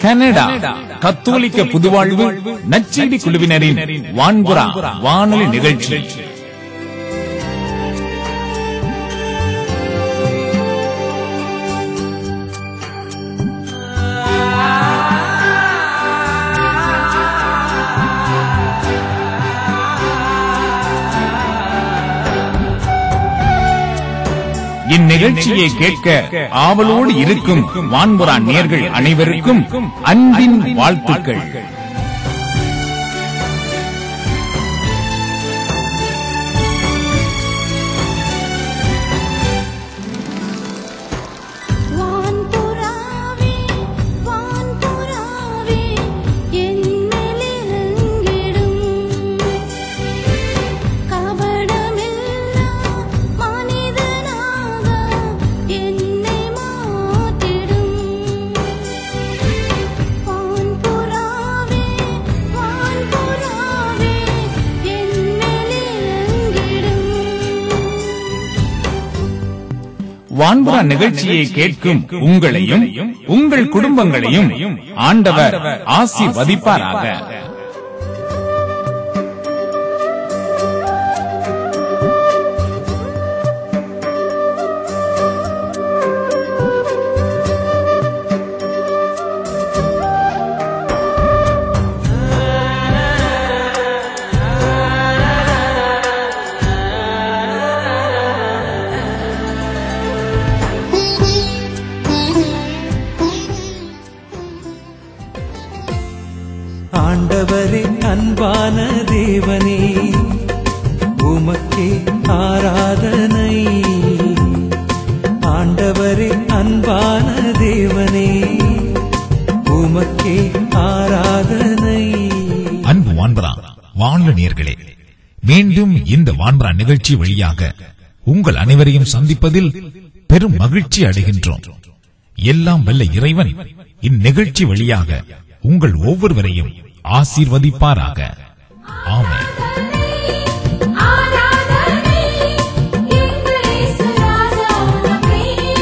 Canada கத்தோலிக்க புதுவாழ்வு நச்செய்தி குழுவினரின் வான்புறா வானொலி நிகழ்ச்சி இந்நிகழ்ச்சியை கேட்க ஆவலோடு இருக்கும் வான்புறா நேர்கள் அனைவருக்கும் அன்பின் வாழ்த்துக்கள் வான்புறாவே வான்புறாவே என்னிலிருங்கிடும் கபடமில்லா மனிதனாக என்னை மாற்றிடும் வான்புறாவே வான்புறாவே என்னிலிருங்கிடும் வான்புறா நிகழ்ச்சியை கேட்கும் உங்களையும் உங்கள் குடும்பங்களையும் ஆண்டவர் ஆசிர்வதிப்பாராக ஆண்டவரே அன்பான தேவனே உமக்கே ஆராதனை ஆண்டவரே அன்பான தேவனே உமக்கே ஆராதனை அன்பு வான்பரா வானொலி நேர்களே மீண்டும் இந்த வான்பரா நிகழ்ச்சி வழியாக உங்கள் அனைவரையும் சந்திப்பதில் பெரும் மகிழ்ச்சி அடைகின்றோம் எல்லாம் வல்ல இறைவன் இந்நிகழ்ச்சி வழியாக உங்கள் ஒவ்வொருவரையும் ஆசீர்வதிப்பாராக ஆமென் ஆராதனை எங்களேசு ராஜாவுக்கே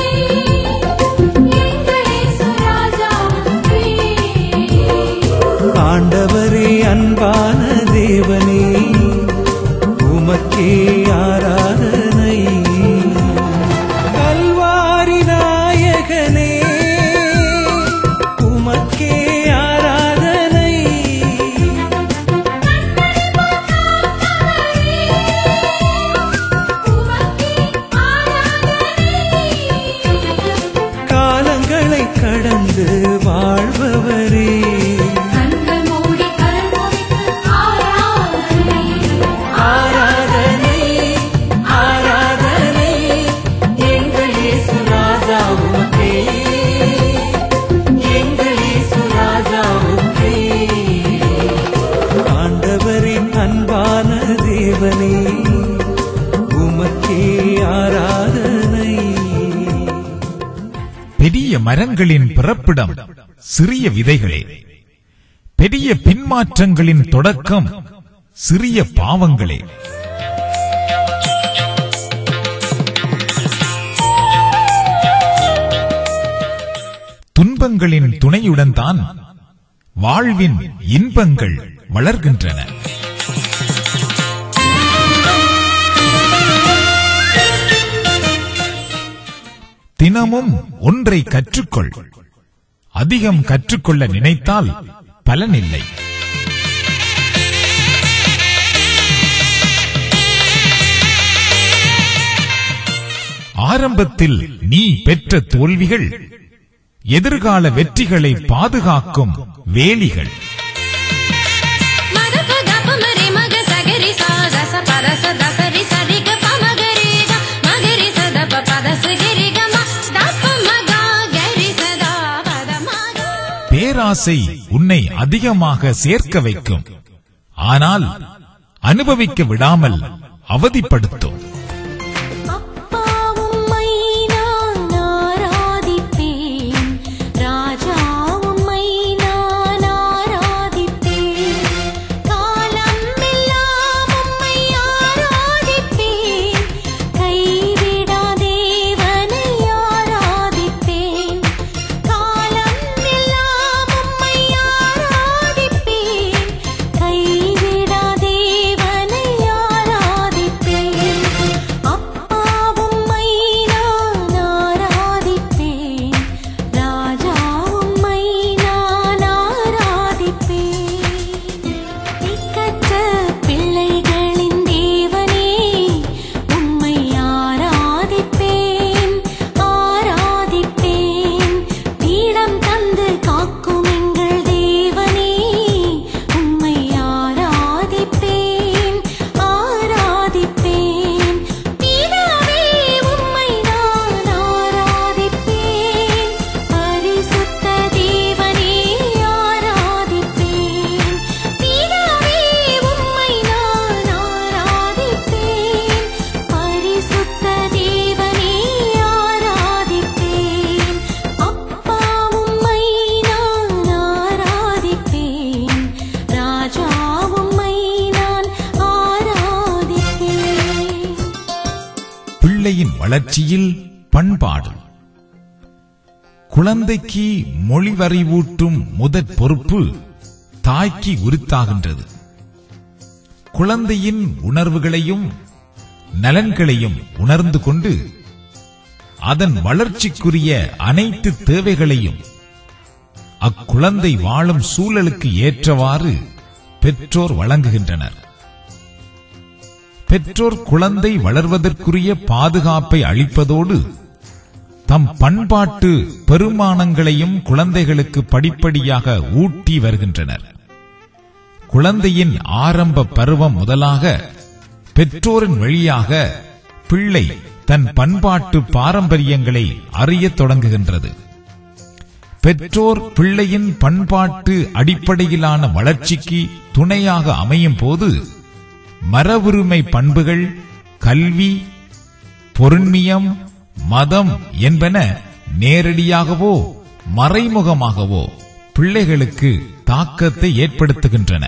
எங்களேசு ராஜாவுக்கே ஆண்டவரே அன்பான தேவனே உமக்கே ஆராதனை கல்வாரி நாயகனே உமக்கே ஆராதனை காலங்களை கடந்து வாழ்பவரே கண்கள் மூடி கரமொழித்து ஆராதனை ஆராதனை ஆராதனை எங்கள் இயேசு ராஜாவுக்கே எங்கள் இயேசு ராஜாவுக்கே ஆண்டவரின் அன்பான தேவனே உமக்கே ஆராதனை பெரிய மரங்களின் பிறப்பிடம் சிறிய விதைகளே பெரிய பின்மாற்றங்களின் தொடக்கம் சிறிய பாவங்களே துன்பங்களின் துணையுடன் தான் வாழ்வின் இன்பங்கள் வளர்கின்றன தினமும் ஒன்றை கற்றுக்கொள் அதிகம் கற்றுக்கொள்ள நினைத்தால் பலனில்லை ஆரம்பத்தில் நீ பெற்ற தோல்விகள் எதிர்கால வெற்றிகளை பாதுகாக்கும் வேலிகள் மதப கபமரி மக சகரி சாச பரச தசரி சரிக பமகரி க மகரி சதப பத சுகிரி கம தப்ப மகா கரி சதா பத மகா பேராசை உன்னை அதிகமாக சேர்க்க வைக்கும் ஆனால் அனுபவிக்க விடாமல் அவதிப்படுத்தும் அப்பா உம்மை நான் ஆராதிப்பேன் ராஜா உம்மை நான் ஆராதிப்பேன் காலம் எல்லாம் உம்மை ஆராதிப்பேன் கைவிடா தேவனை ஆராதிப்பேன் காலம் எல்லாம் பிள்ளையின் வளர்ச்சியில் பண்பாடு குழந்தைக்கு மொழிவறிவூட்டும் முதற் பொறுப்பு தாய்க்கு உரித்தாகின்றது குழந்தையின் உணர்வுகளையும் நலன்களையும் உணர்ந்து கொண்டு அதன் வளர்ச்சிக்குரிய அனைத்து தேவைகளையும் அக்குழந்தை வாழும் சூழலுக்கு ஏற்றவாறு பெற்றோர் வழங்குகின்றனர் பெற்றோர் குழந்தை வளர்வதற்குரிய பாதுகாப்பை அளிப்பதோடு தம் பண்பாட்டு பெருமானங்களையும் குழந்தைகளுக்கு படிப்படியாக ஊட்டி வருகின்றனர் குழந்தையின் ஆரம்ப பருவம் முதலாக பெற்றோரின் வழியாக பிள்ளை தன் பண்பாட்டு பாரம்பரியங்களை அறியத் தொடங்குகின்றது பெற்றோர் பிள்ளையின் பண்பாட்டு அடிப்படையிலான வளர்ச்சிக்கு துணையாக அமையும் போது மரபுரிமை பண்புகள் கல்வி பொருண்மியம் மதம் என்பன நேரடியாகவோ மறைமுகமாகவோ பிள்ளைகளுக்கு தாக்கத்தை ஏற்படுத்துகின்றன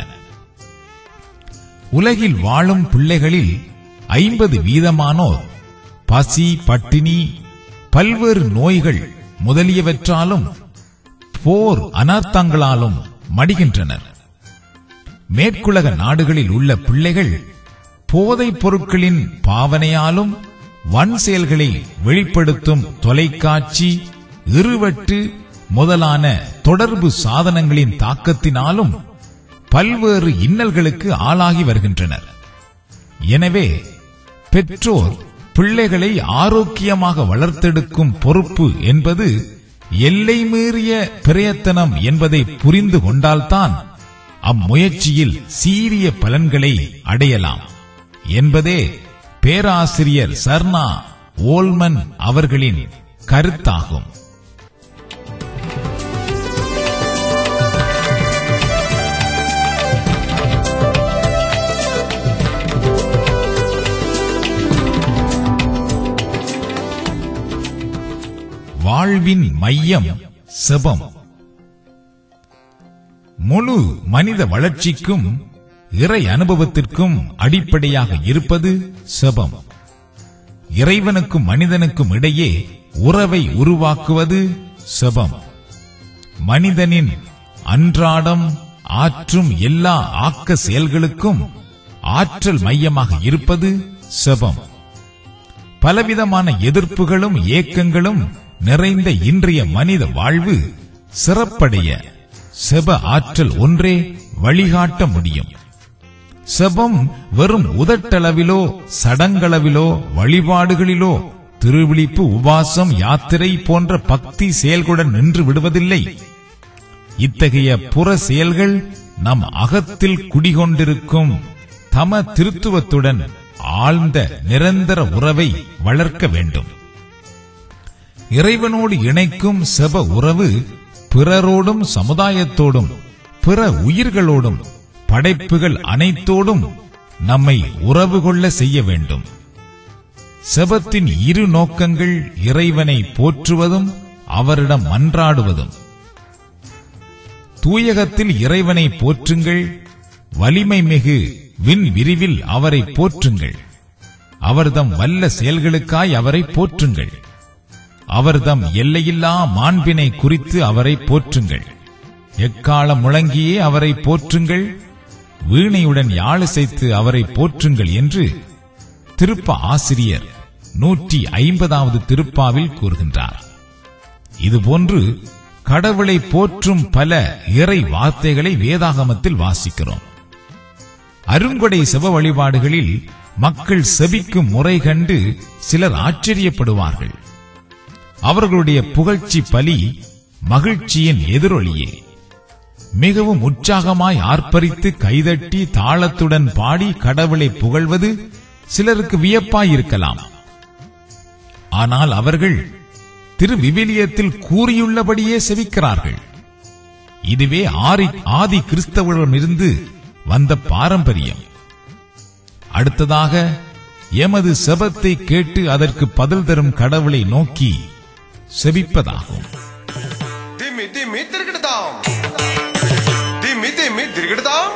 உலகில் வாழும் பிள்ளைகளில் ஐம்பது வீதமானோர் பசி பட்டினி பல்வேறு நோய்கள் முதலியவற்றாலும் போர் அனர்த்தங்களாலும் மடிகின்றனர் மேற்குலக நாடுகளில் உள்ள பிள்ளைகள் போதைப் பொருட்களின் பாவனையாலும் வன் செயல்களை வெளிப்படுத்தும் தொலைக்காட்சி இருவட்டு முதலான தொடர்பு சாதனங்களின் தாக்கத்தினாலும் பல்வேறு இன்னல்களுக்கு ஆளாகி வருகின்றனர் எனவே பெற்றோர் பிள்ளைகளை ஆரோக்கியமாக வளர்த்தெடுக்கும் பொறுப்பு என்பது எல்லை மீறிய பிரயத்தனம் என்பதை புரிந்து கொண்டால்தான் அம்முயற்சியில் சீரிய பலன்களை அடையலாம் என்பதே பேராசிரியர் சர்னா ஓல்மன் அவர்களின் கருத்தாகும் வாழ்வின் மையம் செபம் முழு மனித வளர்ச்சிக்கும் இறை அனுபவத்திற்கும் அடிப்படையாக இருப்பது செபம் இறைவனுக்கும் மனிதனுக்கும் இடையே உறவை உருவாக்குவது செபம் மனிதனின் அன்றாடம் ஆற்றும் எல்லா ஆக்க செயல்களுக்கும் ஆற்றல் மையமாக இருப்பது செபம் பலவிதமான எதிர்ப்புகளும் ஏக்கங்களும் நிறைந்த இன்றைய மனித வாழ்வு சிறப்படைய செப ஆற்றல் ஒன்றே வழிகாட்ட முடியும் செபம் வெறும் உதட்டளவிலோ சடங்களவிலோ வழிபாடுகளிலோ திருவிழிப்பு உபாசம் யாத்திரை போன்ற பக்தி செயல்களுடன் நின்று விடுவதில்லை இத்தகைய புற செயல்கள் நம் அகத்தில் குடிகொண்டிருக்கும் தம திருத்துவத்துடன் ஆழ்ந்த நிரந்தர உறவை வளர்க்க வேண்டும் இறைவனோடு இணைக்கும் செப உறவு பிறரோடும் சமுதாயத்தோடும் பிற உயிர்களோடும் படைப்புகள் அனைத்தோடும் நம்மை உறவு கொள்ள செய்ய வேண்டும் செபத்தின் இரு நோக்கங்கள் இறைவனை போற்றுவதும் அவரிடம் மன்றாடுவதும் தூயகத்தில் இறைவனை போற்றுங்கள் வலிமை மிகு விண் விரிவில் அவரை போற்றுங்கள் அவர்தம் வல்ல செயல்களுக்காய் அவரை போற்றுங்கள் அவர்தம் எல்லையில்லா மாண்பினை குறித்து அவரை போற்றுங்கள் எக்காலம் முழங்கியே அவரை போற்றுங்கள் வீணையுடன் யாழிசைத்து அவரை போற்றுங்கள் என்று திருப்ப ஆசிரியர் நூற்றி ஐம்பதாவது திருப்பாவில் கூறுகின்றார் இதுபோன்று கடவுளை போற்றும் பல இறை வார்த்தைகளை வேதாகமத்தில் வாசிக்கிறோம் அருங்கொடை செப வழிபாடுகளில் மக்கள் செபிக்கும் முறை கண்டு சிலர் ஆச்சரியப்படுவார்கள் அவர்களுடைய புகழ்ச்சி பலி மகிழ்ச்சியின் எதிரொலியே மிகவும் உற்சாகமாய் ஆர்ப்பரித்து கைதட்டி தாளத்துடன் பாடி கடவுளை புகழ்வது சிலருக்கு வியப்பாயிருக்கலாம் ஆனால் அவர்கள் திரு விவிலியத்தில் கூறியுள்ளபடியே செவிக்கிறார்கள் இதுவே ஆரி ஆதி கிறிஸ்தவரிடமிருந்து வந்த பாரம்பரியம் அடுத்ததாக எமது செபத்தை கேட்டு அதற்கு பதில் தரும் கடவுளை நோக்கி செபிப்பதாகும் திம்மி திம்மி திருக்கிடுதாம் திம்மி திம்மி திருக்கிடுதாம்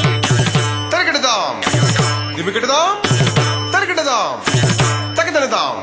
திருக்கிடுதாம் திம்மி கிடுதாம் திருக்கிடுதாம் தக்கதனதாம்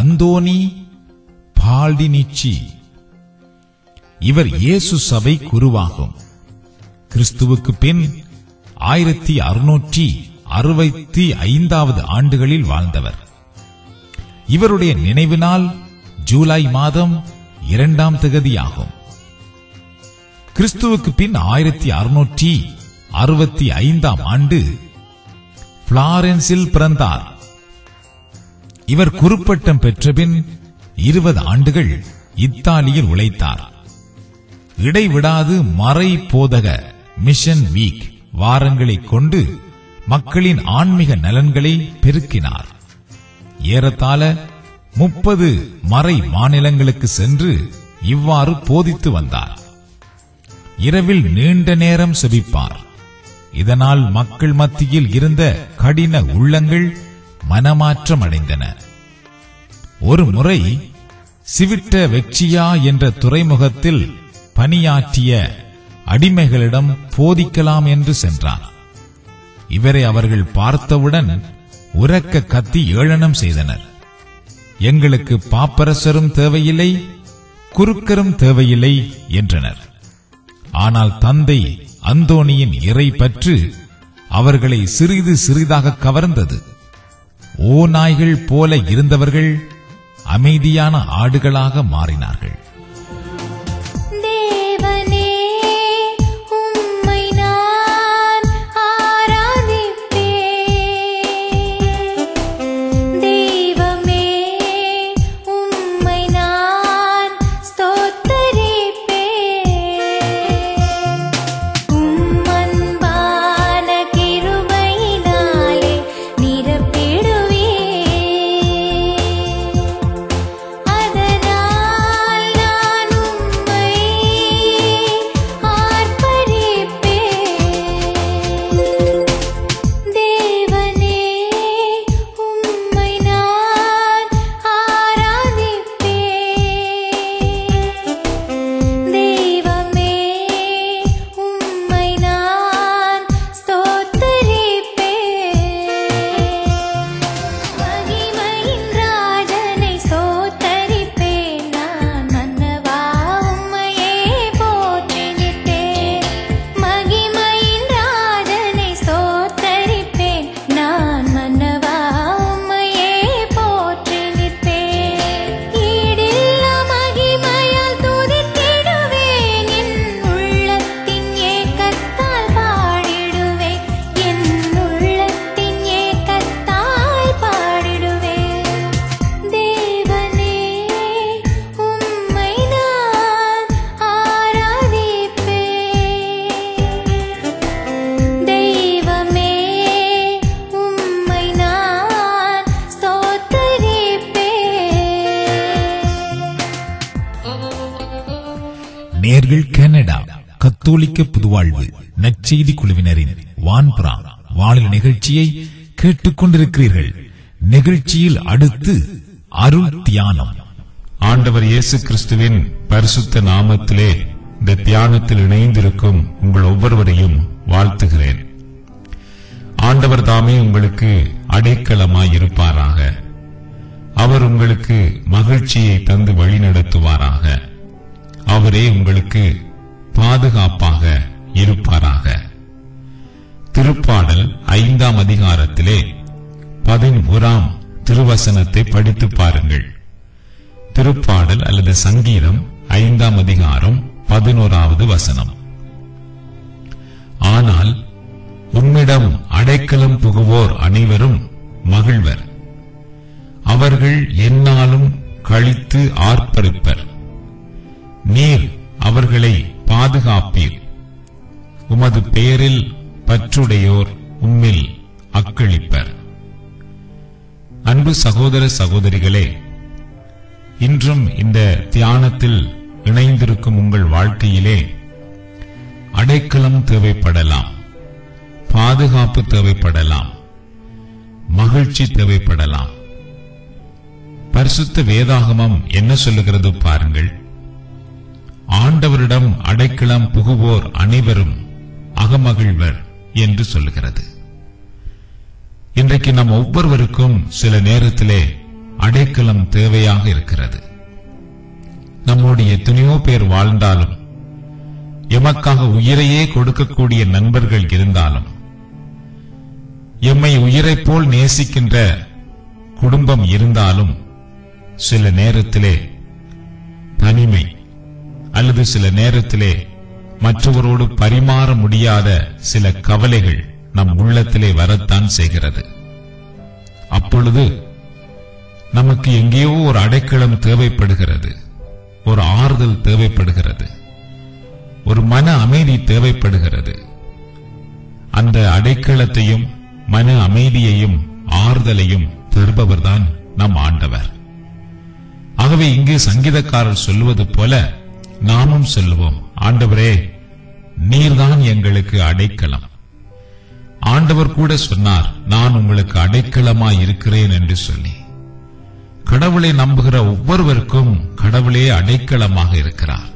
அந்தோனி பால்டினிச்சி இவர் இயேசு சபை குருவாகும் கிறிஸ்துவுக்கு பின் ஆயிரத்தி அறுநூற்றி அறுபத்தி ஐந்தாவது ஆண்டுகளில் வாழ்ந்தவர் இவருடைய நினைவு நாள் ஜூலை மாதம் இரண்டாம் திகதியாகும் கிறிஸ்துவுக்கு பின் ஆயிரத்தி அறுநூற்றி அறுபத்தி ஐந்தாம் ஆண்டு பிளாரன்ஸில் பிறந்தார் இவர் குருப்பட்டம் பெற்றபின் இருபது ஆண்டுகள் இத்தாலியில் உழைத்தார் இடைவிடாது மறை போதக மிஷன் வீக் வாரங்களைக் கொண்டு மக்களின் ஆன்மீக நலன்களை பெருக்கினார் ஏறத்தாழ முப்பது மறை மாநிலங்களுக்கு சென்று இவ்வாறு போதித்து வந்தார் இரவில் நீண்ட நேரம் செபிப்பார் இதனால் மக்கள் மத்தியில் இருந்த கடின உள்ளங்கள் மனமாற்றம் அடைந்தன ஒரு முறை சிவிட்ட வெக்சியா என்ற துறைமுகத்தில் பணியாற்றிய அடிமைகளிடம் போதிக்கலாம் என்று சென்றார் இவரை அவர்கள் பார்த்தவுடன் உரக்க கத்தி ஏளனம் செய்தனர் எங்களுக்கு பாப்பரசரும் தேவையில்லை குறுக்கரும் தேவையில்லை என்றனர் ஆனால் தந்தை அந்தோணியின் இறை பற்று அவர்களை சிறிது சிறிதாக கவர்ந்தது ஓ நாய்கள் போல இருந்தவர்கள் அமைதியான ஆடுகளாக மாறினார்கள் தேவனே உம்மை நான் ஆராதிப்பேன் தெய்வமே உம்மை நான் ஸ்தோத்தரிப்பேன் உம் அன்பான கிருபையினாலே நிரப்பிடுவீர் அதனால் நான் உம்மை ஆர்ப்பரிப்பேன் தேவனே உம்மை நான் ஆராதிப்பேன் தெய்வமே உம்மை நான் ஸ்தோத்தரிப்பேன் மகிமையின் ராஜனை ஸ்தோத்தரிப்பேன் நான் மன்னவா உம்மையே போற்றி நிற்பேன் மகிமையின் ராஜனை ஸ்தோத்தரிப்பேன் நான் மன்னவா உம்மையே போற்றி நிற்பேன் ஈடில்லா மகிமையால் துதித்திடுவேன் என் உள்ளத்தின் ஏக்கத்தால் பாடிடுவேன் என் உள்ளத்தின் ஏக்கத்தால் பாடிடுவேன் தேவனே உம்மை நான் ஆராதிப்பேன் தெய்வமே உம்மை நான் ஸ்தோத்தரிப்பேன் நேர்கள் கனடா கத்தோலிக்க புதுவாழ்வு நற்செய்தி குழுவினரின் வான்புறா வானிலை நிகழ்ச்சியை கேட்டுக்கொண்டிருக்கிறீர்கள் நிகழ்ச்சியில் அடுத்து அருள் தியானம் ஆண்டவர் இயேசு கிறிஸ்துவின் பரிசுத்த நாமத்திலே இந்த தியானத்தில் இணைந்திருக்கும் உங்கள் ஒவ்வொருவரையும் வாழ்த்துகிறேன் ஆண்டவர் தாமே உங்களுக்கு அடைக்கலமாய் இருப்பாராக அவர் உங்களுக்கு மகிழ்ச்சியை தந்து வழிநடத்துவாராக அவரே உங்களுக்கு பாதுகாப்பாக இருப்பாராக திருப்பாடல் ஐந்தாம் அதிகாரத்திலே பதினோராம் திருவசனத்தை படித்து பாருங்கள் திருப்பாடல் அல்லது சங்கீதம் ஐந்தாம் அதிகாரம் பதினோராவது வசனம் ஆனால் உம்மிடம் அடைக்கலம் புகுவோர் அனைவரும் மகிழ்வர் அவர்கள் எந்நாளும் கழித்து ஆர்ப்பரிப்பர் நீர் அவர்களை பாதுகாப்பீர் உமது பெயரில் பற்றுடையோர் உம்மில் அக்களிப்பர் அன்பு சகோதர சகோதரிகளே இன்றும் இந்த தியானத்தில் இணைந்திருக்கும் உங்கள் வாழ்க்கையிலே அடைக்கலம் தேவைப்படலாம் பாதுகாப்பு தேவைப்படலாம் மகிழ்ச்சி தேவைப்படலாம் பரிசுத்த வேதாகமம் என்ன சொல்லுகிறது பாருங்கள் ஆண்டவரிடம் அடைக்கலம் புகுவோர் அனைவரும் அகமகிழ்வர் என்று சொல்லுகிறது இன்றைக்கு நம் ஒவ்வொருவருக்கும் சில நேரத்திலே அடைக்கலம் தேவையாக இருக்கிறது நம்மோடு எத்தனையோ பேர் வாழ்ந்தாலும் எமக்காக உயிரையே கொடுக்கக்கூடிய நண்பர்கள் இருந்தாலும் எம்மை உயிரைப் போல் நேசிக்கின்ற குடும்பம் இருந்தாலும் சில நேரத்திலே தனிமை அல்லது சில நேரத்திலே மற்றவரோடு பரிமாற முடியாத சில கவலைகள் நம் உள்ளத்திலே வரத்தான் செய்கிறது அப்பொழுது நமக்கு எங்கேயோ ஒரு அடைக்கலம் தேவைப்படுகிறது ஒரு ஆறுதல் தேவைப்படுகிறது ஒரு மன அமைதி தேவைப்படுகிறது அந்த அடைக்கலத்தையும் மன அமைதியையும் ஆறுதலையும் தருபவர்தான் நம் ஆண்டவர் ஆகவே இங்கு சங்கீதக்காரர் சொல்லுவது போல நாமும் சொல்லுவோம் ஆண்டவரே நீர்தான் எங்களுக்கு அடைக்கலம் ஆண்டவர் கூட சொன்னார் நான் உங்களுக்கு அடைக்கலமாய் இருக்கிறேன் என்று சொல்லி கடவுளை நம்புகிற ஒவ்வொருவருக்கும் கடவுளே அடைக்கலமாக இருக்கிறார்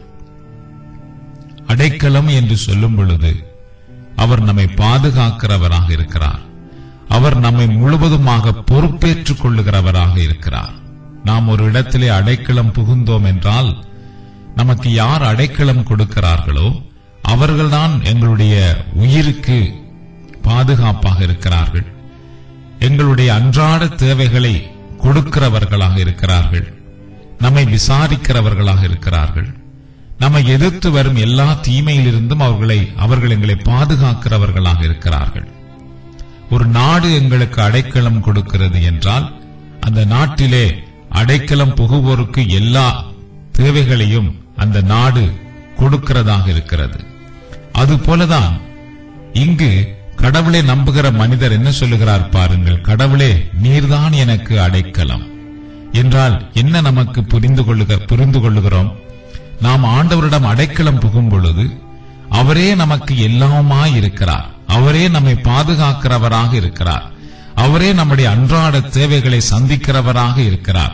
அடைக்கலம் என்று சொல்லும் பொழுது அவர் நம்மை பாதுகாக்கிறவராக இருக்கிறார் அவர் நம்மை முழுவதுமாக பொறுப்பேற்றுக் கொள்ளுகிறவராக இருக்கிறார் நாம் ஒரு இடத்திலே அடைக்கலம் புகுந்தோம் என்றால் நமக்கு யார் அடைக்கலம் கொடுக்கிறார்களோ அவர்கள்தான் எங்களுடைய உயிருக்கு பாதுகாப்பாக இருக்கிறார்கள் எங்களுடைய அன்றாட தேவைகளை கொடுக்கிறவர்களாக இருக்கிறார்கள் நம்மை விசாரிக்கிறவர்களாக இருக்கிறார்கள் நம்மை எதிர்த்து வரும் எல்லா தீமையிலிருந்தும் அவர்களை அவர்கள் எங்களை பாதுகாக்கிறவர்களாக இருக்கிறார்கள் ஒரு நாடு எங்களுக்கு அடைக்கலம் கொடுக்கிறது என்றால் அந்த நாட்டிலே அடைக்கலம் புகுவோருக்கு எல்லா தேவைகளையும் அந்த நாடு கொடுக்கிறதாக இருக்கிறது அதுபோலதான் இங்கு கடவுளை நம்புகிற மனிதர் என்ன சொல்லுகிறார் பாருங்கள் கடவுளே நீர்தான் எனக்கு அடைக்கலம் என்றால் என்ன நமக்கு புரிந்து கொள்ளுக புரிந்து கொள்ளுகிறோம் நாம் ஆண்டவரிடம் அடைக்கலம் புகும் பொழுது அவரே நமக்கு எல்லாமாய் இருக்கிறார் அவரே நம்மை பாதுகாக்கிறவராக இருக்கிறார் அவரே நம்முடைய அன்றாட தேவைகளை சந்திக்கிறவராக இருக்கிறார்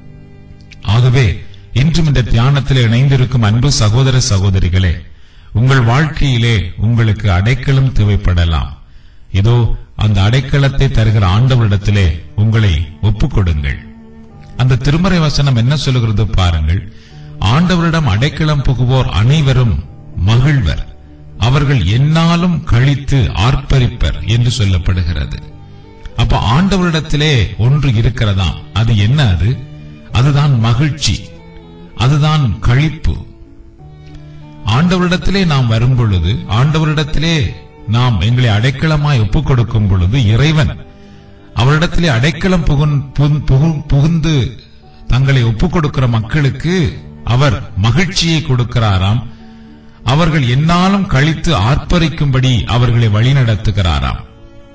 ஆகவே இன்றும் இந்த தியானத்தில் இணைந்திருக்கும் அன்பு சகோதர சகோதரிகளே உங்கள் வாழ்க்கையிலே உங்களுக்கு அடைக்கலம் தேவைப்படலாம் இதோ அந்த அடைக்கலத்தை தருகிற ஆண்டவரிடத்திலே உங்களை ஒப்புக்கொடுங்கள் அந்த திருமறை வசனம் என்ன சொல்லுகிறது பாருங்கள் ஆண்டவரிடம் அடைக்கலம் புகுவோர் அனைவரும் மகிழ்வர் அவர்கள் என்னாலும் கழித்து ஆர்ப்பரிப்பர் என்று சொல்லப்படுகிறது அப்ப ஆண்டவரிடத்திலே ஒன்று இருக்கிறதாம் அது என்ன அது அதுதான் மகிழ்ச்சி அதுதான் கழிப்பு ஆண்டவரிடத்திலே நாம் வரும் பொழுது ஆண்டவரிடத்திலே நாம் எங்களை அடைக்கலமாய் ஒப்புக் கொடுக்கும் பொழுது இறைவன் அவரிடத்திலே அடைக்கலம் புகுந்- புகு- புகு- புகுந்து தங்களை ஒப்புக் கொடுக்கிற மக்களுக்கு அவர் மகிழ்ச்சியை கொடுக்கிறாராம் அவர்கள் என்னாலும் கழித்து ஆர்ப்பரிக்கும்படி அவர்களை வழிநடத்துகிறாராம்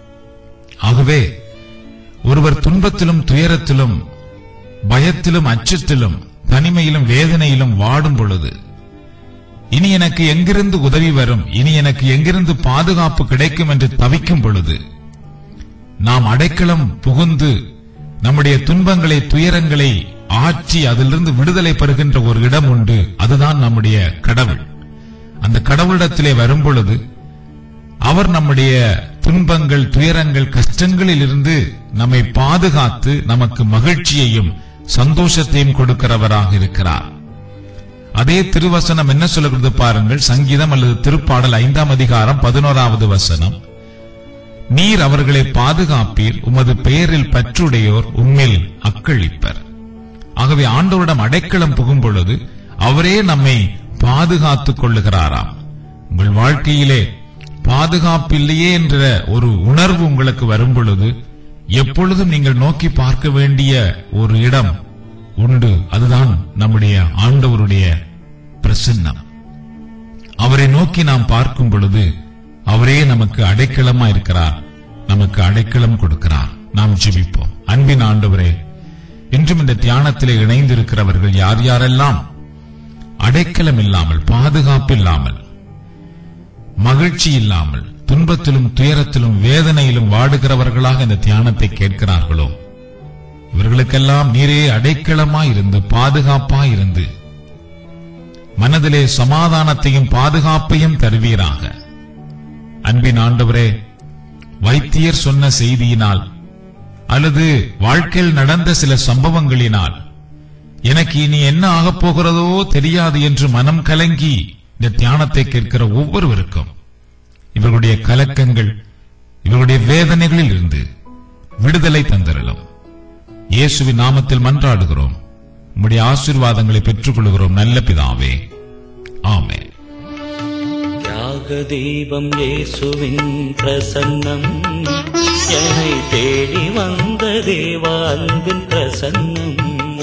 ஆகவே ஒருவர் துன்பத்திலும் துயரத்திலும் பயத்திலும் அச்சத்திலும் தனிமையிலும் வேதனையிலும் வாடும் பொழுது இனி எனக்கு எங்கிருந்து உதவி வரும் இனி எனக்கு எங்கிருந்து பாதுகாப்பு கிடைக்கும் என்று தவிக்கும் பொழுது நாம் அடைக்கலம் புகுந்து நம்முடைய துன்பங்களை துயரங்களை ஆற்றி அதிலிருந்து விடுதலை பெறுகின்ற ஒரு இடம் உண்டு அதுதான் நம்முடைய கடவுள் அந்த கடவுளிடத்திலே வரும் பொழுது அவர் நம்முடைய துன்பங்கள் துயரங்கள் கஷ்டங்களில் இருந்து நம்மை பாதுகாத்து நமக்கு மகிழ்ச்சியையும் சந்தோஷத்தையும் கொடுக்கிறவராக இருக்கிறார் அதே திருவசனம் என்ன சொல்லுகிறது பாருங்கள் சங்கீதம் அல்லது திருப்பாடல் ஐந்தாம் அதிகாரம் பதினோராவது வசனம் நீர் அவர்களை பாதுகாப்பீர் உமது பெயரில் பற்றுடையோர் உம்மில் அக்களிப்பர் ஆகவே ஆண்டவரிடம் அடைக்கலம் புகும் பொழுது அவரே நம்மை பாதுகாத்துக் கொள்ளுகிறாராம் உங்கள் வாழ்க்கையிலே பாதுகாப்பில்லையே என்ற ஒரு உணர்வு உங்களுக்கு வரும் பொழுது எப்பொழுதும் நீங்கள் நோக்கி பார்க்க வேண்டிய ஒரு இடம் உண்டு அதுதான் நம்முடைய ஆண்டவருடைய பிரசன்னம் அவரை நோக்கி நாம் பார்க்கும் பொழுது அவரே நமக்கு அடைக்கலமா இருக்கிறார் நமக்கு அடைக்கலம் கொடுக்கிறார் நாம் ஜெபிப்போம் அன்பின் ஆண்டவரே இன்றும் இந்த தியானத்திலே இணைந்திருக்கிறவர்கள் யார் யாரெல்லாம் அடைக்கலம் இல்லாமல் பாதுகாப்பு இல்லாமல் மகிழ்ச்சி இல்லாமல் துன்பத்திலும் துயரத்திலும் வேதனையிலும் வாடுகிறவர்களாக இந்த தியானத்தை கேட்கிறார்களோ இவர்களுக்கெல்லாம் நீரே அடைக்கலமாய் இருந்து பாதுகாப்பாய் இருந்து மனதிலே சமாதானத்தையும் பாதுகாப்பையும் தருவீராக அன்பின் ஆண்டவரே வைத்தியர் சொன்ன செய்தியினால் அல்லது வாழ்க்கையில் நடந்த சில சம்பவங்களினால் எனக்கு இனி என்ன ஆகப் போகிறதோ தெரியாது என்று மனம் கலங்கி இந்த தியானத்தை கேட்கிற ஒவ்வொருவருக்கும் இவர்களுடைய கலக்கங்கள் இவர்களுடைய வேதனைகளில் இருந்து விடுதலை தந்திரலும் இயேசுவின் நாமத்தில் மன்றாடுகிறோம் உம்முடைய ஆசீர்வாதங்களை பெற்றுக் கொள்கிறோம் நல்ல பிதாவே ஆமென் தியாக தீபம் இயேசுவின் பிரசன்னம் என்னை தேடி வந்த தேவ அன்பின் பிரசன்னம்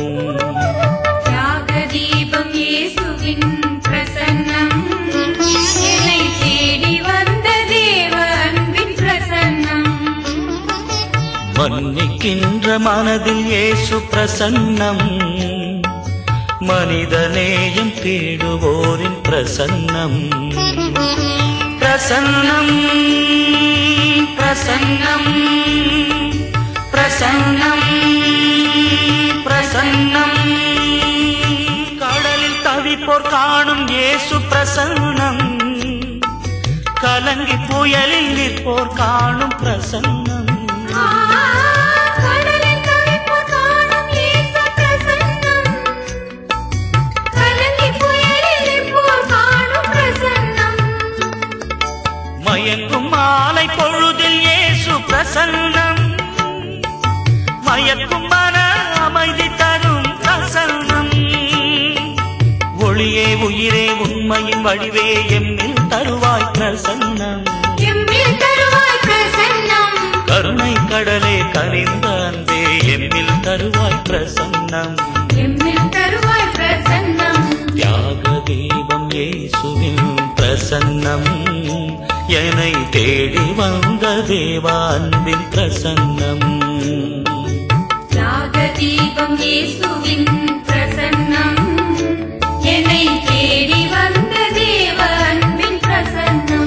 தியாகதீபம் இயேசுவின் பிரசன்னம் என்னை தேடி வந்த தேவ அன்பின் பிரசன்னம் மன்னிக்கின்ற மனதில் இயேசு பிரசன்னம் மனிதநேயம் தேடுவோரின் பிரசன்னம் பிரசன்னம் பிரசன்னம் பிரசன்னம் பிரசன்னம் கடலில் தவிப்போர் காணும் இயேசு பிரசன்னம் கலங்கி புயலில் நிற்போர் காணும் பிரசன்னம் கடலின் தவிப்போர் காணும் இயேசு பிரசன்னம் கலங்கி புயலில் நிற்போர் காணும் பிரசன்னம் மயங்கும் மாலை பொழுதில் இயேசு பிரசன்னம் மயக்கும் மன அமைதி தரும் பிரசன்னம் ஒளியே உயிரே உண்மையின் வடிவே எம்மில் தருவாய் பிரசன்னம் எம்மில் தருவாய் பிரசன்னம் கருணை கடலே கனிந்த அன்பே எம்மில் தருவாய் பிரசன்னம் எம்மில் தருவாய் பிரசன்னம் தியாக தீபம் இயேசுவின் பிரசன்னம் என்னை தேடி வந்த தேவா அன்பின் பிரசன்னம் தியாகதீபம் இயேசுவின் பிரசன்னம் என்னை தேடி வந்த தேவ அன்பின் பிரசன்னம்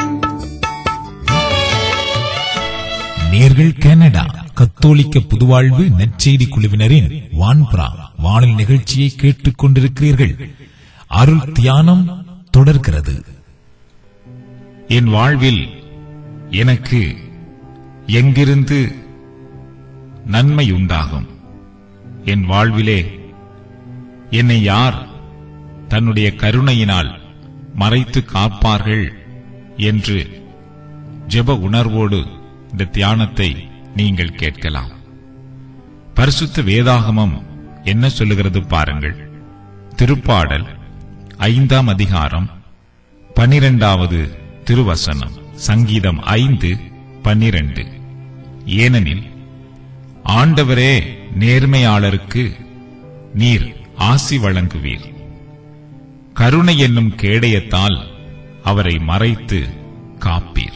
நேர்கள் கனடா கத்தோலிக்க புதுவாழ்வு நற்செய்தி குழுவினரின் வான்புறா வானொலி நிகழ்ச்சியை கேட்டுக் கொண்டிருக்கிறீர்கள் அருள் தியானம் தொடர்கிறது என் வாழ்வில் எனக்கு எங்கிருந்து நன்மை உண்டாகும் என் வாழ்விலே என்னை யார் தன்னுடைய கருணையினால் மறைத்து காப்பார்கள் என்று ஜெப உணர்வோடு இந்த தியானத்தை நீங்கள் கேட்கலாம் பரிசுத்த வேதாகமம் என்ன சொல்லுகிறது பாருங்கள் திருப்பாடல் ஐந்தாம் அதிகாரம் பனிரெண்டாவது திருவசனம் சங்கீதம் ஐந்து பன்னிரண்டு ஏனெனில் ஆண்டவரே நேர்மையாளருக்கு நீர் ஆசி வழங்குவீர் கருணை என்னும் கேடயத்தால் அவரை மறைத்து காப்பீர்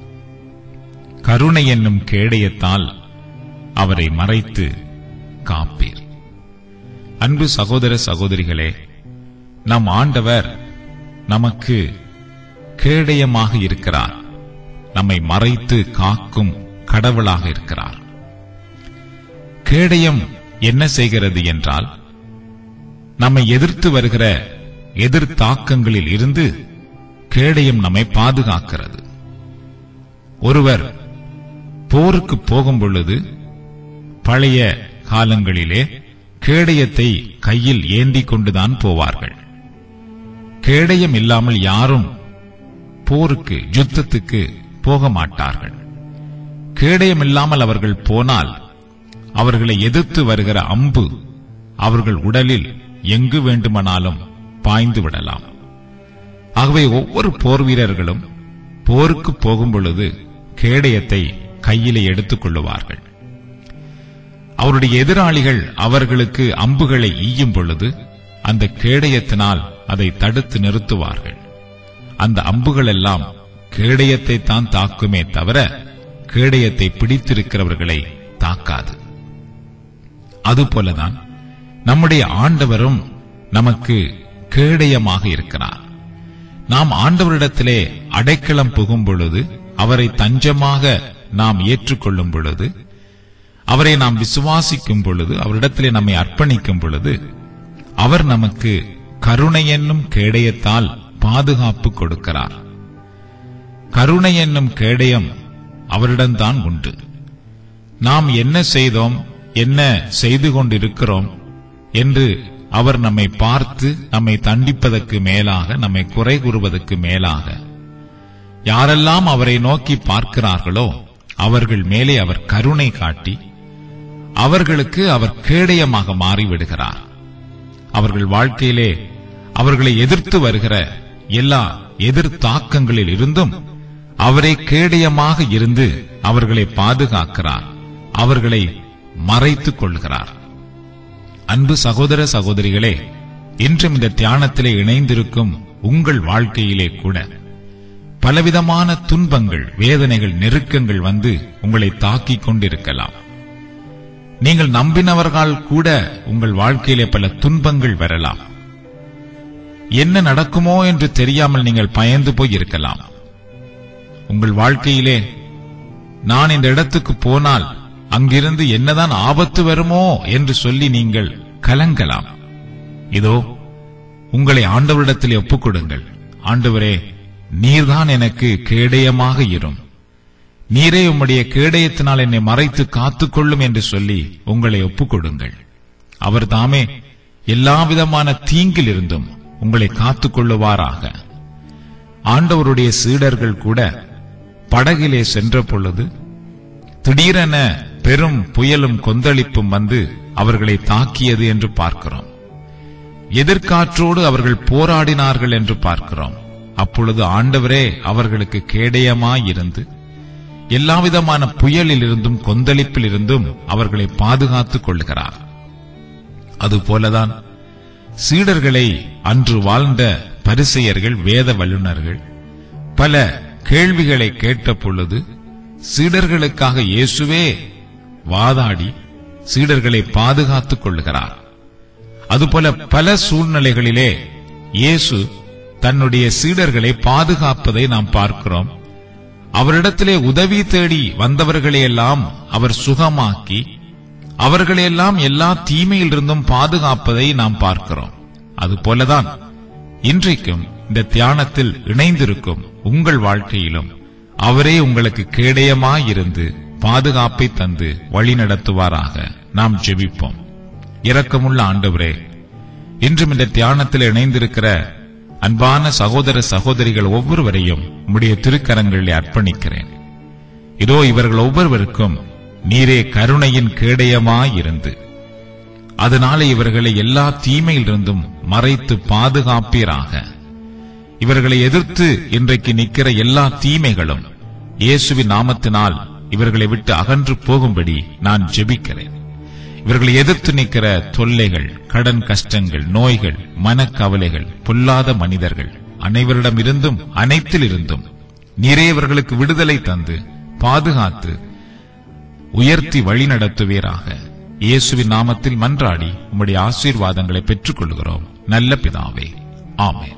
கருணை என்னும் கேடயத்தால் அவரை மறைத்து காப்பீர் அன்பு சகோதர சகோதரிகளே நம் ஆண்டவர் நமக்கு கேடயமாக இருக்கிறார் நம்மை மறைத்து காக்கும் கடவுளாக இருக்கிறார் கேடயம் என்ன செய்கிறது என்றால் நம்மை எதிர்த்து வருகிற எதிர் தாக்கங்களில் இருந்து கேடயம் நம்மை பாதுகாக்கிறது ஒருவர் போருக்கு போகும் பொழுது பழைய காலங்களிலே கேடயத்தை கையில் ஏந்திக் கொண்டுதான் போவார்கள் கேடயம் இல்லாமல் யாரும் போருக்கு யுத்தத்துக்கு போக மாட்டார்கள் கேடயம் இல்லாமல் அவர்கள் போனால் அவர்களை எதிர்த்து வருகிற அம்பு அவர்கள் உடலில் எங்கு வேண்டுமானாலும் பாய்ந்து விடலாம் ஆகவே ஒவ்வொரு போர் வீரர்களும் போருக்கு போகும் பொழுது கேடயத்தை கையிலே எடுத்துக் கொள்ளுவார்கள் அவருடைய எதிராளிகள் அவர்களுக்கு அம்புகளை ஈயும் பொழுது அந்த கேடயத்தினால் அதை தடுத்து நிறுத்துவார்கள் அந்த அம்புகள் எல்லாம் கேடயத்தை தான் தாக்குமே தவிர கேடயத்தை பிடித்திருக்கிறவர்களை தாக்காது அதுபோலதான் நம்முடைய ஆண்டவரும் நமக்கு கேடயமாக இருக்கிறார் நாம் ஆண்டவரிடத்திலே அடைக்கலம் புகும் பொழுது அவரை தஞ்சமாக நாம் ஏற்றுக்கொள்ளும் பொழுது அவரை நாம் விசுவாசிக்கும் பொழுது அவரிடத்திலே நம்மை அர்ப்பணிக்கும் பொழுது அவர் நமக்கு கருணை என்னும் கேடயத்தால் பாதுகாப்பு கொடுக்கிறார் கருணை என்னும் கேடயம் அவரிடம்தான் உண்டு நாம் என்ன செய்தோம் என்ன செய்து கொண்டிருக்கிறோம் என்று அவர் நம்மை பார்த்து நம்மை தண்டிப்பதற்கு மேலாக நம்மை குறை கூறுவதற்கு மேலாக யாரெல்லாம் அவரை நோக்கி பார்க்கிறார்களோ அவர்கள் மேலே அவர் கருணை காட்டி அவர்களுக்கு அவர் கேடயமாக மாறிவிடுகிறார் அவர்கள் வாழ்க்கையிலே அவர்களை எதிர்த்து வருகிற எல்லா எதிர் தாக்கங்களில் இருந்தும் அவரை கேடயமாக இருந்து அவர்களை பாதுகாக்கிறார் அவர்களை மறைத்துக் கொள்கிறார் அன்பு சகோதர சகோதரிகளே இன்றும் இந்த தியானத்திலே இணைந்திருக்கும் உங்கள் வாழ்க்கையிலே கூட பலவிதமான துன்பங்கள் வேதனைகள் நெருக்கங்கள் வந்து உங்களை தாக்கிக் கொண்டிருக்கலாம் நீங்கள் நம்பினவர்கள் கூட உங்கள் வாழ்க்கையிலே பல துன்பங்கள் வரலாம் என்ன நடக்குமோ என்று தெரியாமல் நீங்கள் பயந்து போய் இருக்கலாம் உங்கள் வாழ்க்கையிலே நான் இந்த இடத்துக்கு போனால் அங்கிருந்து என்னதான் ஆபத்து வருமோ என்று சொல்லி நீங்கள் கலங்கலாம் இதோ உங்களை ஆண்டவரிடத்திலே ஒப்புக் கொடுங்கள் ஆண்டவரே நீர்தான் எனக்கு கேடயமாக இரும் நீரே உம்முடைய கேடயத்தினால் என்னை மறைத்து காத்துக்கொள்ளும் என்று சொல்லி உங்களை ஒப்புக் கொடுங்கள் அவர் தாமே எல்லா விதமான தீங்கில் இருந்தும் உங்களை காத்துக்கொள்ளுவாராக ஆண்டவருடைய சீடர்கள் கூட படகிலே சென்ற பொழுது திடீரென பெரும் புயலும் கொந்தளிப்பும் வந்து அவர்களை தாக்கியது என்று பார்க்கிறோம் எதிர்காற்றோடு அவர்கள் போராடினார்கள் என்று பார்க்கிறோம் அப்பொழுது ஆண்டவரே அவர்களுக்கு கேடயமாயிருந்து எல்லாவிதமான புயலில் இருந்தும் கொந்தளிப்பில் இருந்தும் அவர்களை பாதுகாத்துக் கொள்கிறார் அதுபோலதான் சீடர்களை அன்று வாழ்ந்த பரிசெயர்கள் வேத வல்லுநர்கள் பல கேள்விகளை கேட்ட பொழுது சீடர்களுக்காக இயேசுவே வாதாடி சீடர்களை பாதுகாத்துக் கொள்கிறார் அதுபோல பல சூழ்நிலைகளிலே இயேசு தன்னுடைய சீடர்களை பாதுகாப்பதை நாம் பார்க்கிறோம் அவரிடத்திலே உதவி தேடி வந்தவர்களையெல்லாம் அவர் சுகமாக்கி அவர்களையெல்லாம் எல்லா தீமையிலிருந்தும் பாதுகாப்பதை நாம் பார்க்கிறோம் அதுபோலதான் இன்றைக்கும் இந்த தியானத்தில் இணைந்திருக்கும் உங்கள் வாழ்க்கையிலும் அவரே உங்களுக்கு கேடயமாயிருந்து பாதுகாப்பை தந்து வழி நடத்துவாராக நாம் ஜெபிப்போம் இரக்கமுள்ள ஆண்டவரே இன்றும் இந்த தியானத்தில் இணைந்திருக்கிற அன்பான சகோதர சகோதரிகள் ஒவ்வொருவரையும் உம்முடைய திருக்கரங்களில் அர்ப்பணிக்கிறேன் இதோ இவர்கள் ஒவ்வொருவருக்கும் நீரே கருணையின் கேடயமாயிருந்து அதனாலே இவர்களை எல்லா தீமையிலிருந்தும் மறைத்து பாதுகாப்பீராக இவர்களை எதிர்த்து இன்றைக்கு நிற்கிற எல்லா தீமைகளும் இயேசுவின் நாமத்தினால் இவர்களை விட்டு அகன்று போகும்படி நான் ஜெபிக்கிறேன் இவர்களை எதிர்த்து நிற்கிற தொல்லைகள் கடன் கஷ்டங்கள் நோய்கள் மனக்கவலைகள் பொல்லாத மனிதர்கள் அனைவரிடமிருந்தும் அனைத்திலிருந்தும் நீரே இவர்களுக்கு விடுதலை தந்து பாதுகாத்து உயர்த்தி வழி நடத்துவீராக இயேசுவின் நாமத்தில் மன்றாடி உம்முடைய ஆசீர்வாதங்களை பெற்றுக் கொள்கிறோம் நல்ல பிதாவே ஆமென்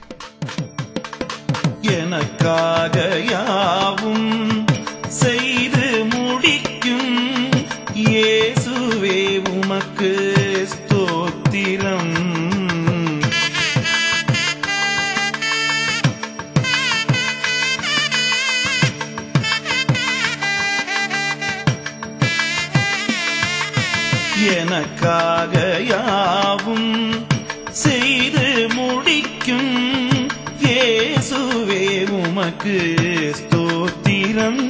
எனக்காக யாவும் செய்து முடிக்கும் இயேசுவே உமக்கு ஸ்தோத்திரம் எனக்காக யாவும் செய்து முடிக்கும் இயேசுவே உமக்கு ஸ்தோத்திரம்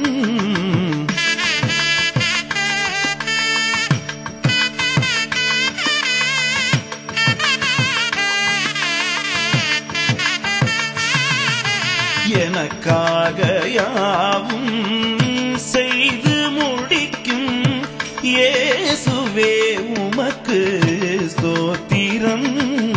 எனக்காக யாவும் செய்து முடிக்கும் இயேசுவே உமக்கு ஸ்தோத்திரம்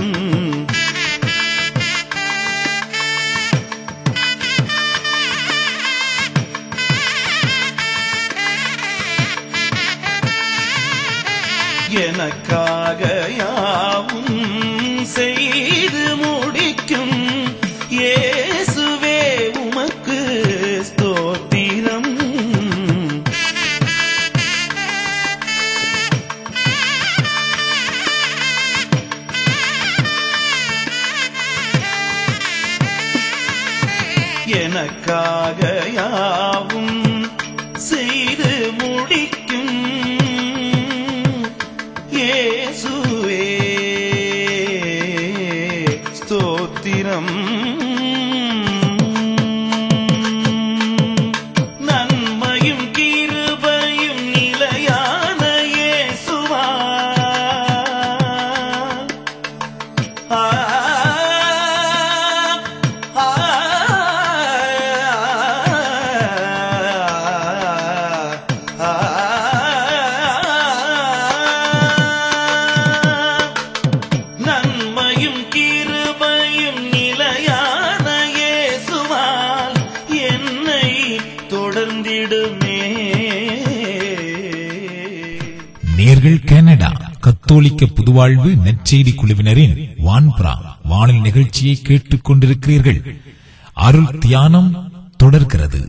எனக்காக யாவும் செய்து முடிக்கும் இயேசுவே உமக்கு ஸ்தோத்திரம் எனக்காக யாவும் செய்து முடிக்கும் நேர்கள் கனடா கத்தோலிக்க புதுவாழ்வு நற்செய்தி குழுவினரின் வான்புறா வானில் நிகழ்ச்சியை கேட்டுக் கொண்டிருக்கிறீர்கள் அருள் தியானம் தொடர்கிறது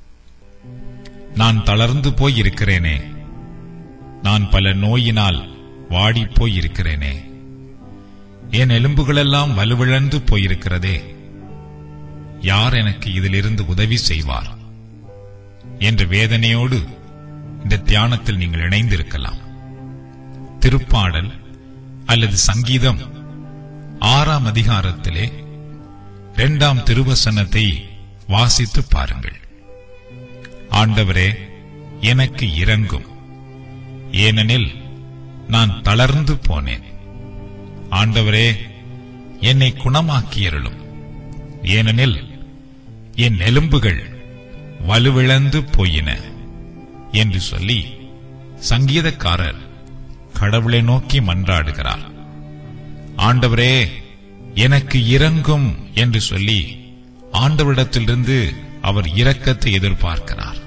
நான் தளர்ந்து போய் இருக்கிறேனே நான் பல நோயினால் வாடிப் போய் இருக்கிறேனே என் எலும்புகளெல்லாம் வலுவிழந்து போயிருக்கிறதே யார் எனக்கு இதிலிருந்து உதவி செய்வார் என்ற வேதனையோடு இந்த தியானத்தில் நீங்கள் இணைந்திருக்கலாம் திருப்பாடல் அல்லது சங்கீதம் ஆறாம் அதிகாரத்திலே இரண்டாம் திருவசனத்தை வாசித்து பாருங்கள் ஆண்டவரே எனக்கு இறங்கும் ஏனெனில் நான் தளர்ந்து போனேன் ஆண்டவரே என்னை குணமாக்கியருளும் ஏனெனில் என் எலும்புகள் வலுவிழந்து போயின என்று சொல்லி சங்கீதக்காரர் கடவுளை நோக்கி மன்றாடுகிறார் ஆண்டவரே எனக்கு இறங்கும் என்று சொல்லி ஆண்டவரிடத்திலிருந்து அவர் இரக்கத்தை எதிர்பார்க்கிறார்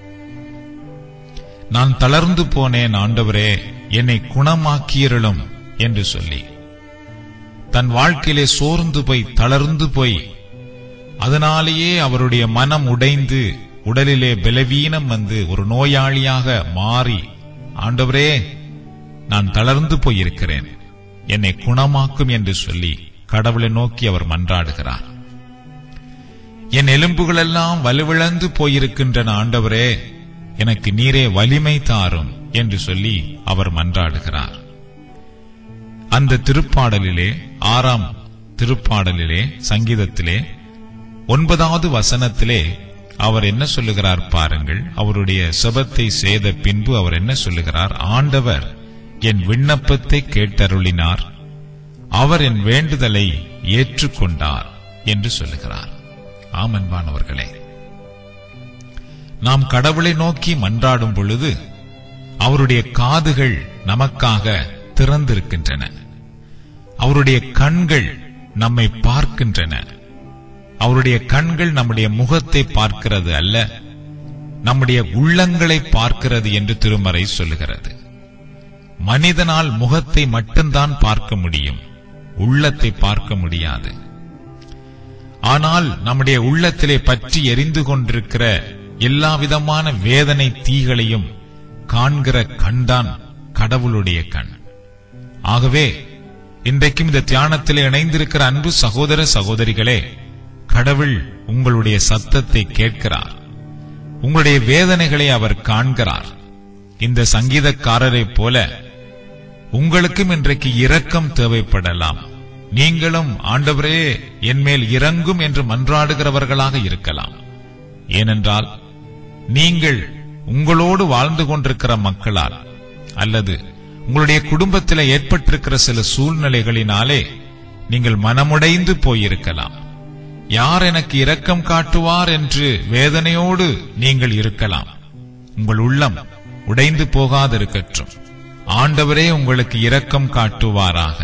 நான் தளர்ந்து போனேன் ஆண்டவரே என்னை குணமாக்கியருளும் என்று சொல்லி தன் வாழ்க்கையிலே சோர்ந்து போய் தளர்ந்து போய் அதனாலேயே அவருடைய மனம் உடைந்து உடலிலே பலவீனம் வந்து ஒரு நோயாளியாக மாறி ஆண்டவரே நான் தளர்ந்து போயிருக்கிறேன் என்னை குணமாக்கும் என்று சொல்லி கடவுளை நோக்கி அவர் மன்றாடுகிறார் என் எலும்புகளெல்லாம் வலுவிழந்து போயிருக்கின்றன ஆண்டவரே எனக்கு நீரே வலிமை தாரும் என்று சொல்லி அவர் மன்றாடுகிறார் அந்த திருப்பாடலிலே ஆறாம் திருப்பாடலிலே சங்கீதத்திலே ஒன்பதாவது வசனத்திலே அவர் என்ன சொல்லுகிறார் பாருங்கள் அவருடைய செபத்தை செய்த பின்பு அவர் என்ன சொல்லுகிறார் ஆண்டவர் என் விண்ணப்பத்தை கேட்டருளினார் அவர் என் வேண்டுதலை ஏற்றுக்கொண்டார் என்று சொல்லுகிறார் ஆமன்பானவர்களே நாம் கடவுளை நோக்கி மன்றாடும் பொழுது அவருடைய காதுகள் நமக்காக திறந்திருக்கின்றன அவருடைய கண்கள் நம்மை பார்க்கின்றன அவருடைய கண்கள் நம்முடைய முகத்தை பார்க்கிறது அல்ல நம்முடைய உள்ளங்களை பார்க்கிறது என்று திருமறை சொல்லுகிறது மனிதனால் முகத்தை மட்டும்தான் பார்க்க முடியும் உள்ளத்தை பார்க்க முடியாது ஆனால் நம்முடைய உள்ளத்திலே பற்றி எரிந்து கொண்டிருக்கிற எல்லா விதமான வேதனை தீகளையும் காண்கிற கண்தான் கடவுளுடைய கண் ஆகவே இன்றைக்கும் இந்த தியானத்திலே இணைந்திருக்கிற அன்பு சகோதர சகோதரிகளே கடவுள் உங்களுடைய சத்தத்தை கேட்கிறார் உங்களுடைய வேதனைகளை அவர் காண்கிறார் இந்த சங்கீதக்காரரைப் போல உங்களுக்கும் இன்றைக்கு இரக்கம் தேவைப்படலாம் நீங்களும் ஆண்டவரே என்மேல் இறங்கும் என்று மன்றாடுகிறவர்களாக இருக்கலாம் ஏனென்றால் நீங்கள் உங்களோடு வாழ்ந்து கொண்டிருக்கிற மக்களால் அல்லது உங்களுடைய குடும்பத்தில் ஏற்பட்டிருக்கிற சில சூழ்நிலைகளினாலே நீங்கள் மனமுடைந்து போயிருக்கலாம் யார் எனக்கு இரக்கம் காட்டுவார் என்று வேதனையோடு நீங்கள் இருக்கலாம் உங்கள் உள்ளம் உடைந்து போகாதிருக்கட்டும் ஆண்டவரே உங்களுக்கு இரக்கம் காட்டுவாராக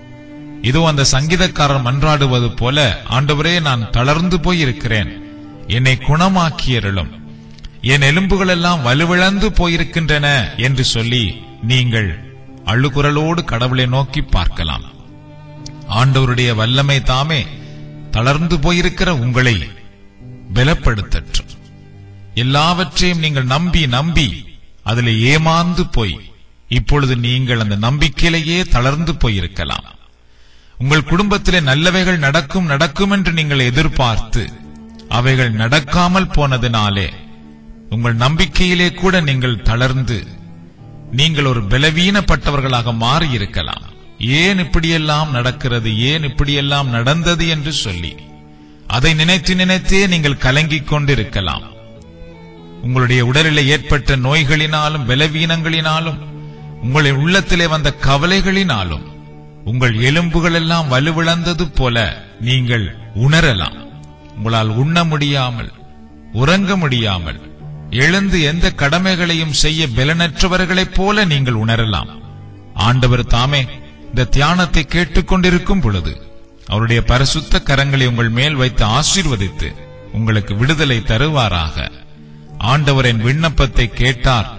இதோ அந்த சங்கீதக்காரர் மன்றாடுவது போல ஆண்டவரே நான் தளர்ந்து போய் இருக்கிறேன் என்னை குணமாக்கியருளும் என் எலும்புகள் எல்லாம் வலுவிழந்து போயிருக்கின்றன என்று சொல்லி நீங்கள் அழுகுரலோடு கடவுளை நோக்கி பார்க்கலாம் ஆண்டவருடைய வல்லமை தாமே தளர்ந்து போயிருக்கிற உங்களை பலப்படுத்தற்றும் எல்லாவற்றையும் நீங்கள் நம்பி நம்பி அதில் ஏமாந்து போய் இப்பொழுது நீங்கள் அந்த நம்பிக்கையிலேயே தளர்ந்து போயிருக்கலாம் உங்கள் குடும்பத்திலே நல்லவைகள் நடக்கும் நடக்கும் என்று நீங்கள் எதிர்பார்த்து அவைகள் நடக்காமல் போனதினாலே உங்கள் நம்பிக்கையிலே கூட நீங்கள் தளர்ந்து நீங்கள் ஒரு பலவீனப்பட்டவர்களாக மாறி இருக்கலாம் ஏன் இப்படியெல்லாம் நடக்கிறது ஏன் இப்படியெல்லாம் நடந்தது என்று சொல்லி அதை நினைத்து நினைத்தே நீங்கள் கலங்கிக் கொண்டிருக்கலாம் உங்களுடைய உடலிலே ஏற்பட்ட நோய்களினாலும் பலவீனங்களினாலும் உங்களுடைய உள்ளத்திலே வந்த கவலைகளினாலும் உங்கள் எலும்புகள் எல்லாம் வலுவிழந்தது போல நீங்கள் உணரலாம் உங்களால் உண்ண முடியாமல் உறங்க முடியாமல் எழுந்து எந்த கடமைகளையும் செய்ய பலனற்றவர்களைப் போல நீங்கள் உணரலாம் ஆண்டவர் தாமே இந்த தியானத்தை கேட்டுக்கொண்டிருக்கும் பொழுது அவருடைய பரிசுத்த கரங்களை உங்கள் மேல் வைத்து ஆசீர்வதித்து உங்களுக்கு விடுதலை தருவாராக ஆண்டவரின் விண்ணப்பத்தை கேட்டார்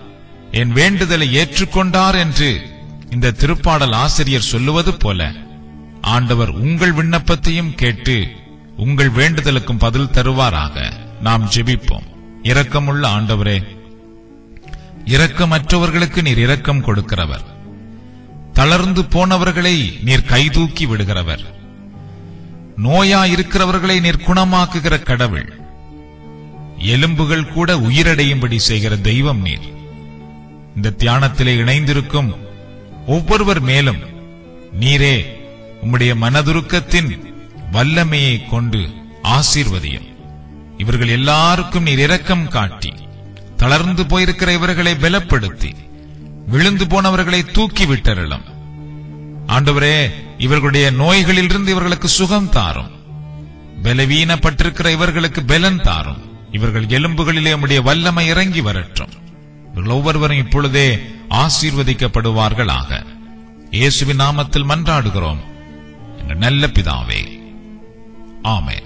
என் வேண்டுதலை ஏற்றுக்கொண்டார் என்று இந்த திருப்பாடல் ஆசிரியர் சொல்லுவது போல ஆண்டவர் உங்கள் விண்ணப்பத்தையும் கேட்டு உங்கள் வேண்டுதலுக்கும் பதில் தருவாராக நாம் ஜெபிப்போம் இரக்கமுள்ள ஆண்டவரே இரக்கமற்றவர்களுக்கு நீர் இரக்கம் கொடுக்கிறவர் தளர்ந்து போனவர்களை நீர் கைதூக்கி விடுகிறவர் நோயா இருக்கிறவர்களை நீர் குணமாக்குகிற கடவுள் எலும்புகள் கூட உயிரடையும்படி செய்கிற தெய்வம் நீர் இந்த தியானத்திலே இணைந்திருக்கும் ஒவ்வொருவர் மேலும் நீரே உம்முடைய மனதுருக்கத்தின் வல்லமையை கொண்டு ஆசீர்வதியும் இவர்கள் எல்லாருக்கும் நீர் இரக்கம் காட்டி தளர்ந்து போயிருக்கிற இவர்களை பலப்படுத்தி விழுந்து போனவர்களை தூக்கி விட்டருளும் ஆண்டவரே இவர்களுடைய நோய்களிலிருந்து இவர்களுக்கு சுகம் தாரும் பலவீனப்பட்டிருக்கிற இவர்களுக்கு பலன் தாரும் இவர்கள் எலும்புகளிலே உம்முடைய வல்லமை இறங்கி வரட்டும் இவர்கள் ஒவ்வொருவரும் இப்பொழுதே ஆசீர்வதிக்கப்படுவார்களாக இயேசுவின் நாமத்தில் மன்றாடுகிறோம் எங்கள் நல்ல பிதாவே ஆமென்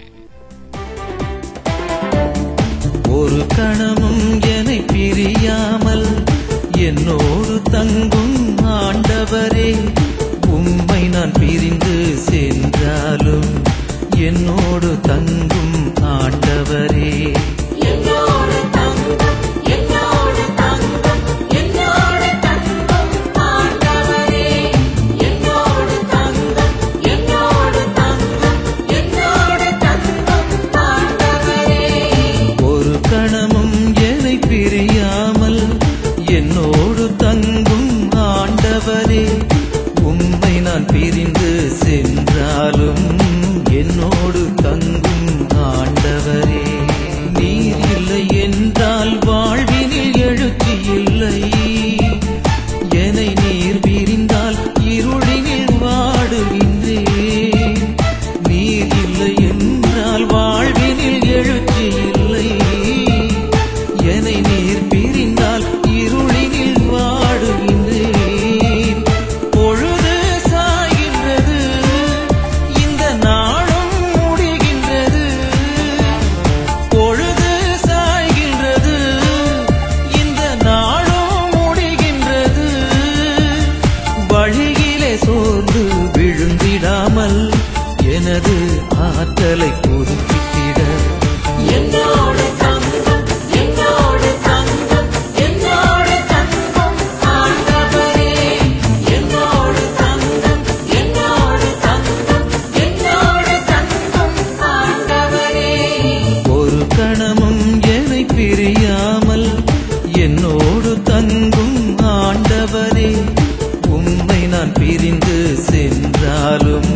ஒரு கணமும் என்னை பிரியாமல் என்னோடு தங்கும் ஆண்டவரே உம்மை நான் பிரிந்து சென்றாலும் என்னோடு தங்கும் ஆண்டவரே என்னோடு தங்கும் என்னோடு தங்கும் என்னோடு தங்கும் ஆண்டவரே என்னோடு தங்கும் என்னோடு தங்கும் என்னோடு தங்கும் ஆண்டவரே ஒரு கணமும் என்னை பிரியாமல் என்னோடு தங்கும் ஆண்டவரே உம்மை நான் பிரிந்து சென்றாலும் என்னோடு தங்கும் ஆண்டவரே நீர் இல்லை என்றால் வாழ்வினில் எழுச்சி இல்லை என்னை நீர் பிரிந்தால் இருளினில் வாடுகின்றேன் நீர் இல்லை என்றால் வாழ்வினில் எழுச்சி இல்லை என்னை நீர் பிரிந்தால் இருளினில் வாடுகின்றேன் பொழுது சாகின்றது இந்த நாளும் முடிகின்றது பொழுது சாய்கின்றது இந்த நாளும் முடிகின்றது வழியிலே சோர்ந்து விழுந்திடாமல் எனது ஆற்றலை புதுப்பித்திட என்னோடு தங்கும் என்னோடு தங்கும் என்னோடு தங்கும் ஆண்டவரே என்னோடு தங்கும் என்னோடு தங்கும் என்னோடு தங்கும் ஆண்டவரே ஒரு கணமும் என்னை பிரியாமல் என்னோடு தங்கும் ஆண்டவரே உம்மை நான் பிரிந்து சென்றாலும்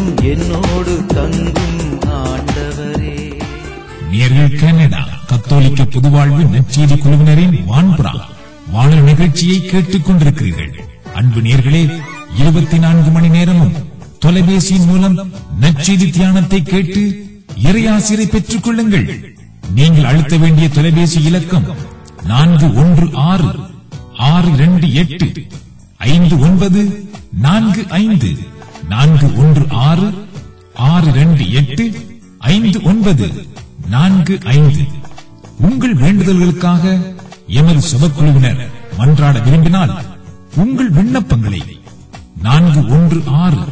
என்னோடு தங்கும் ஆண்டவரே நேர்கள் கனடா கத்தோலிக்க பொதுவாழ்வு நற்செய்தி குழுவினரின் வான்புறா வானொலி நிகழ்ச்சியை கேட்டுக் கொண்டிருக்கிறீர்கள் அன்பு நேர்களே இருபத்தி நான்கு மணி நேரமும் தொலைபேசியின் மூலம் நற்செய்தி தியானத்தை கேட்டு இறையாசிரை பெற்றுக் கொள்ளுங்கள் நீங்கள் அழுத்த வேண்டிய தொலைபேசி இலக்கம் நான்கு ஒன்று ஆறு ஆறு இரண்டு எட்டு ஐந்து ஒன்பது நான்கு ஐந்து நான்கு ஒன்று ஆறு ஆறு இரண்டு எட்டு ஐந்து ஒன்பது நான்கு ஐந்து உங்கள் வேண்டுதல்களுக்காக எமது சபக்குழுவினர் மன்றாட விரும்பினால் உங்கள் விண்ணப்பங்களை நான்கு ஒன்று ஆறு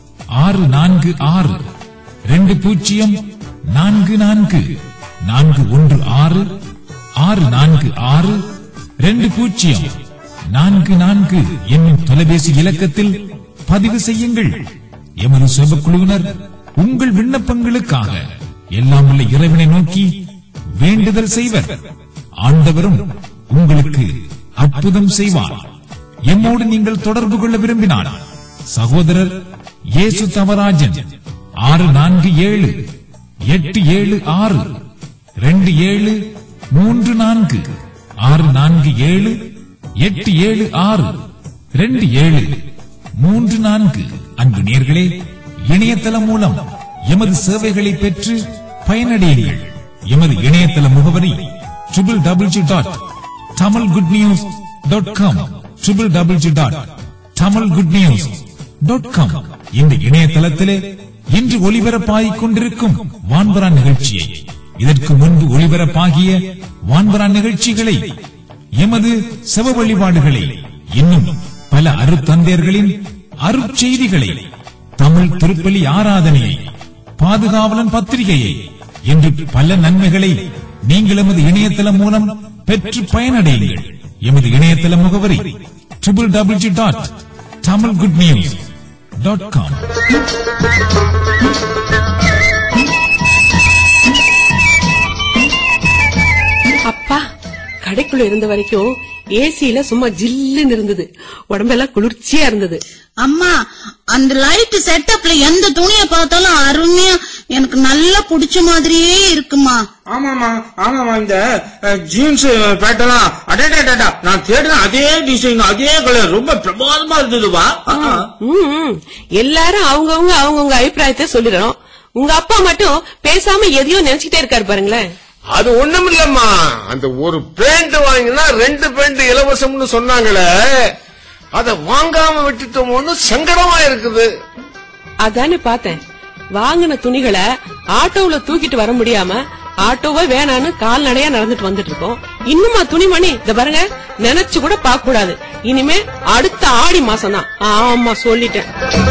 ஆறு நான்கு ஆறு ரெண்டு பூஜ்ஜியம் நான்கு நான்கு நான்கு ஒன்று ஆறு ஆறு நான்கு ஆறு ரெண்டு பூஜ்ஜியம் நான்கு நான்கு என்னும் தொலைபேசி இலக்கத்தில் பதிவு செய்யுங்கள் எமது சபக்குழுவினர் உங்கள் விண்ணப்பங்களுக்காக எல்லாம் உள்ள இறைவனை நோக்கி வேண்டுதல் செய்வர் ஆண்டவரும் உங்களுக்கு அற்புதம் செய்வார் எம்மோடு நீங்கள் தொடர்பு கொள்ள விரும்பினால் சகோதரர் இயேசு தவராஜன் ஆறு நான்கு ஏழு எட்டு ஏழு ஆறு ரெண்டு ஏழு மூன்று நான்கு ஆறு நான்கு ஏழு எட்டு ஏழு ஆறு ரெண்டு ஏழு மூன்று நான்கு அன்பு நேர்களே இணையதளம் மூலம் எமது சேவைகளை பெற்று பயனடையுங்கள் எமது இணையதள முகவரி triple double G dot Tamil good news dot com triple double G dot Tamil good news dot com இந்த இணையதளத்திலே இன்று ஒளிபரப்பாகிக் கொண்டிருக்கும் வான்பரா நிகழ்ச்சியை இதற்கு முன்பு ஒளிபரப்பாகிய வான்பரா நிகழ்ச்சிகளை எமது செவ வழிபாடுகளை இன்னும் பல அருத்தந்தையர்களின் அருட்செய்திகளை தமிழ் திருப்பலி ஆராதனையை பாதுகாவலன் பத்திரிகையை என்று பல நன்மைகளை நீங்கள் எமது இணையதளம் மூலம் பெற்று பயனடையுங்கள் எமது இணையதள முகவரி triple W dot Tamil good news dot com அப்பா கடைக்குள்ள இருந்த வரைக்கும் ஏசியில சும்மா ஜில்லுன்னு இருந்தது உடம்பெல்லாம் குளிர்ச்சியா இருந்தது அம்மா அந்த லைட் செட்டப்ல எந்த துணியை பார்த்தாலும் அருமையா எனக்கு நல்லா பிடிச்ச மாதிரியே இருக்குமா ஆமாமா ஆமாமா இந்த ஜீன்ஸ் பேட்டெல்லாம் அடடா நான் தேடுன அதே டிசைன் அதே கலர் ரொம்ப பிரமாதமா இருந்ததுவா ம், ம். எல்லாரும் அவங்கவங்க அவங்கவங்க அபிப்பிராயத்தை சொல்லிடுறோம் உங்க அப்பா மட்டும் பேசாம எதையோ நினைச்சுக்கிட்டே இருக்காரு பாருங்களேன் அது ஒண்ணும் இல்லம்மா அந்த ஒரு பேண்ட் வாங்கினா ரெண்டு பேண்ட் இலவசம்னு சொன்னாங்களே அத வாங்காம விட்டுட்டோமோன்னு சங்கடமா இருக்குது அதானே பார்த்தேன் வாங்கின துணிகளை ஆட்டோவுல தூக்கிட்டு வர முடியாம ஆட்டோவை வேணான்னு கால்நடையா நடந்துட்டு வந்துட்டு இருக்கோம் இன்னுமா துணிமணி இந்த பாருங்க நினைச்சு கூட பார்க்க கூடாது இனிமே அடுத்த ஆடி மாசம் தான் ஆமா சொல்லிட்டேன்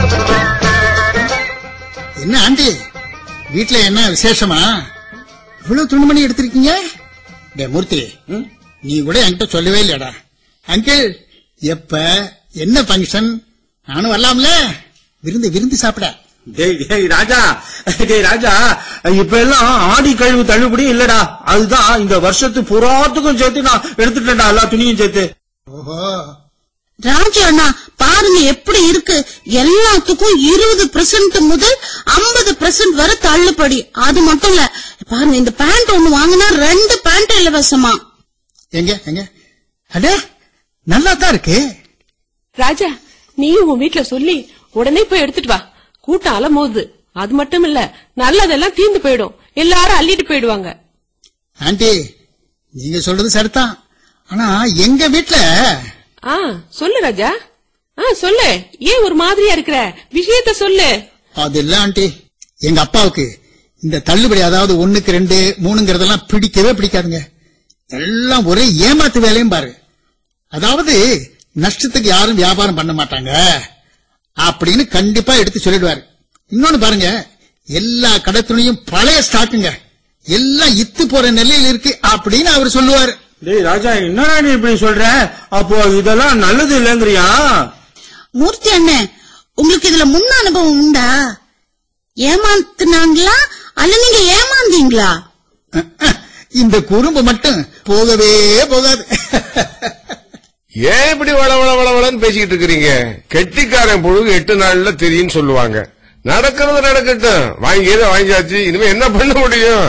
என்ன ஆண்டி வீட்ல என்ன விசேஷமா இவ்வளவு துணிமணி எடுத்திருக்கீங்க டே மூர்த்தி நீ கூட என்கிட்ட சொல்லவே இல்லையாடா அங்கிள் எப்ப என்ன ஃபங்க்ஷன் நானும் வரலாம்ல விருந்து விருந்து சாப்பிட டேய் டேய் ராஜா டேய் ராஜா இப்ப எல்லாம் ஆடி கழிவு தள்ளுபடி இல்லடா அதுதான் இந்த வருஷத்து புறாத்துக்கும் சேர்த்து நான் எடுத்துட்டேன்டா எல்லா துணியும் சேர்த்து ஓஹோ ராஜு அண்ணா பாருங்க எப்படி இருக்கு எல்லாத்துக்கும் இருபது பெர்சென்ட் முதல் ஐம்பது பெர்சென்ட் வரை தள்ளுபடி அது மட்டும் இல்ல பாருங்க இந்த பேண்ட் ஒண்ணு வாங்கினா ரெண்டு பேண்ட் இலவசமா எங்க எங்க அடே நல்லா தான் இருக்கு ராஜா நீயும் உன் வீட்ல சொல்லி உடனே போய் எடுத்துட்டு வா கூட்டம் அலமோது அது மட்டும் இல்ல நல்லதெல்லாம் தீந்து போயிடும் எல்லாரும் அள்ளிட்டு போயிடுவாங்க ஆண்டி நீங்க சொல்றது சரிதான் ஆனா எங்க வீட்ல ஆ சொல்லு ராஜா ஆ சொல்லு ஏன் ஒரு மாதிரியா இருக்கிற விஷயத்த சொல்லு அது இல்ல ஆண்டி எங்க அப்பாவுக்கு இந்த தள்ளுபடி அதாவது ஒண்ணுக்கு ரெண்டு மூணுங்கிறதெல்லாம் பிடிக்கவே பிடிக்காதுங்க எல்லாம் ஒரே ஏமாத்து வேலையும் பாரு அதாவது நஷ்டத்துக்கு யாரும் வியாபாரம் பண்ண மாட்டாங்க அப்படின்னு கண்டிப்பா எடுத்து சொல்லிடுவாரு இன்னொன்னு பாருங்க எல்லா கடை துணியும் பழைய ஸ்டாக்குங்க எல்லாம் இத்து போற நிலையில இருக்கு அப்படின்னு அவர் சொல்லுவாரு டேய் ராஜா என்னடா நீ இப்படி சொல்ற அப்போ இதெல்லாம் நல்லது இல்லைங்கிறியா மூர்த்தி அண்ணன் உங்களுக்கு இதுல முன் அனுபவம் உண்டா ஏமாத்துனாங்களா அல்ல நீங்க ஏமாந்தீங்களா இந்த குறும்பு மட்டும் போகவே போகாது ஏன் இப்படி வள வள வள வளன்னு பேசிக்கிட்டு இருக்கிறீங்க கெட்டிக்காரன் புழுகு எட்டு நாள்ல தெரியும்னு சொல்லுவாங்க நடக்கிறது நடக்கட்டும் வாங்கியதை வாங்கியாச்சு இனிமே என்ன பண்ண முடியும்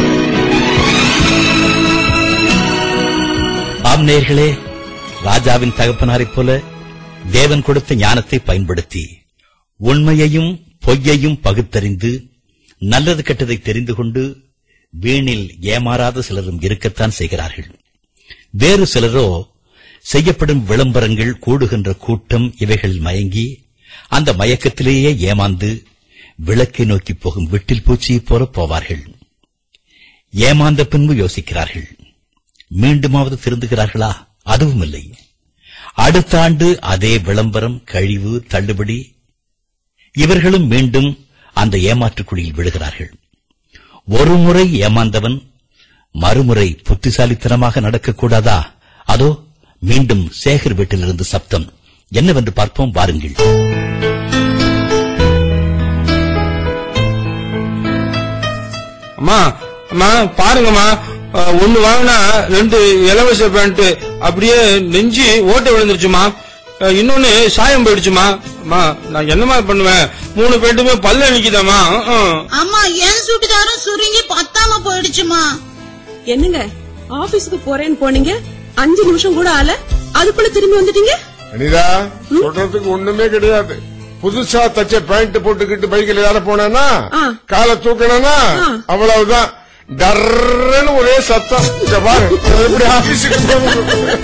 ஆம் நேயர்களே ராஜாவின் தகப்பனாரைப் போல தேவன் கொடுத்த ஞானத்தை பயன்படுத்தி உண்மையையும் பொய்யையும் பகுத்தறிந்து நல்லது கெட்டதை தெரிந்து கொண்டு வீணில் ஏமாறாத சிலரும் இருக்கத்தான் செய்கிறார்கள் வேறு சிலரோ செய்யப்படும் விளம்பரங்கள் கூடுகின்ற கூட்டம் இவைகளில் மயங்கி அந்த மயக்கத்திலேயே ஏமாந்து விளக்கை நோக்கி போகும் விட்டில் பூச்சியைப் போல போவார்கள் ஏமாந்த பின்பு யோசிக்கிறார்கள் மீண்டுமாவது திருந்துகிறார்களா அதுவும் இல்லை அடுத்த ஆண்டு அதே விளம்பரம் கழிவு தள்ளுபடி இவர்களும் மீண்டும் அந்த ஏமாற்றுக்குழியில் விழுகிறார்கள் ஒரு முறை ஏமாந்தவன் மறுமுறை புத்திசாலித்தனமாக நடக்கக்கூடாதா அதோ மீண்டும் சேகர் வீட்டிலிருந்து சப்தம் என்னவென்று பார்ப்போம் வாருங்கள் அம்மா அம்மா பாருங்கம்மா அஹ், ஒண்ணு வாங்கினா ரெண்டு இலவச பேண்ட் அப்படியே நெஞ்சு ஓட்டை விழுந்துருச்சுமா அஹ், இன்னொன்னு சாயம் போயிடுச்சுமா அம்மா நான் என்னமா பண்ணுவேன் மூணு பேண்ட்டுமே பல்ல நிக்குதாம்மா அஹ். ஆமா என் சுடிதாரும் சுருங்கி பத்தாம போயிடுச்சுமா என்னங்க ஆபீஸ்க்கு போறேன்னு போனீங்க அஞ்சு நிமிஷம் கூட ஆல அதுக்குள்ள திரும்பி வந்துட்டீங்க அனிதா சொல்றதுக்கு ஒண்ணுமே கிடையாது புதுசா தச்ச பேண்ட் போட்டுக்கிட்டு பைக்கில் ஏற போனேன்னா ஆ. காலை தூக்கணும்னா ஆ. அவ்வளவுதான் டர்ன்னு ஒரே சத்தம் இங்க பாரு நான் எப்படி ஆபீஸுக்கு போகணும்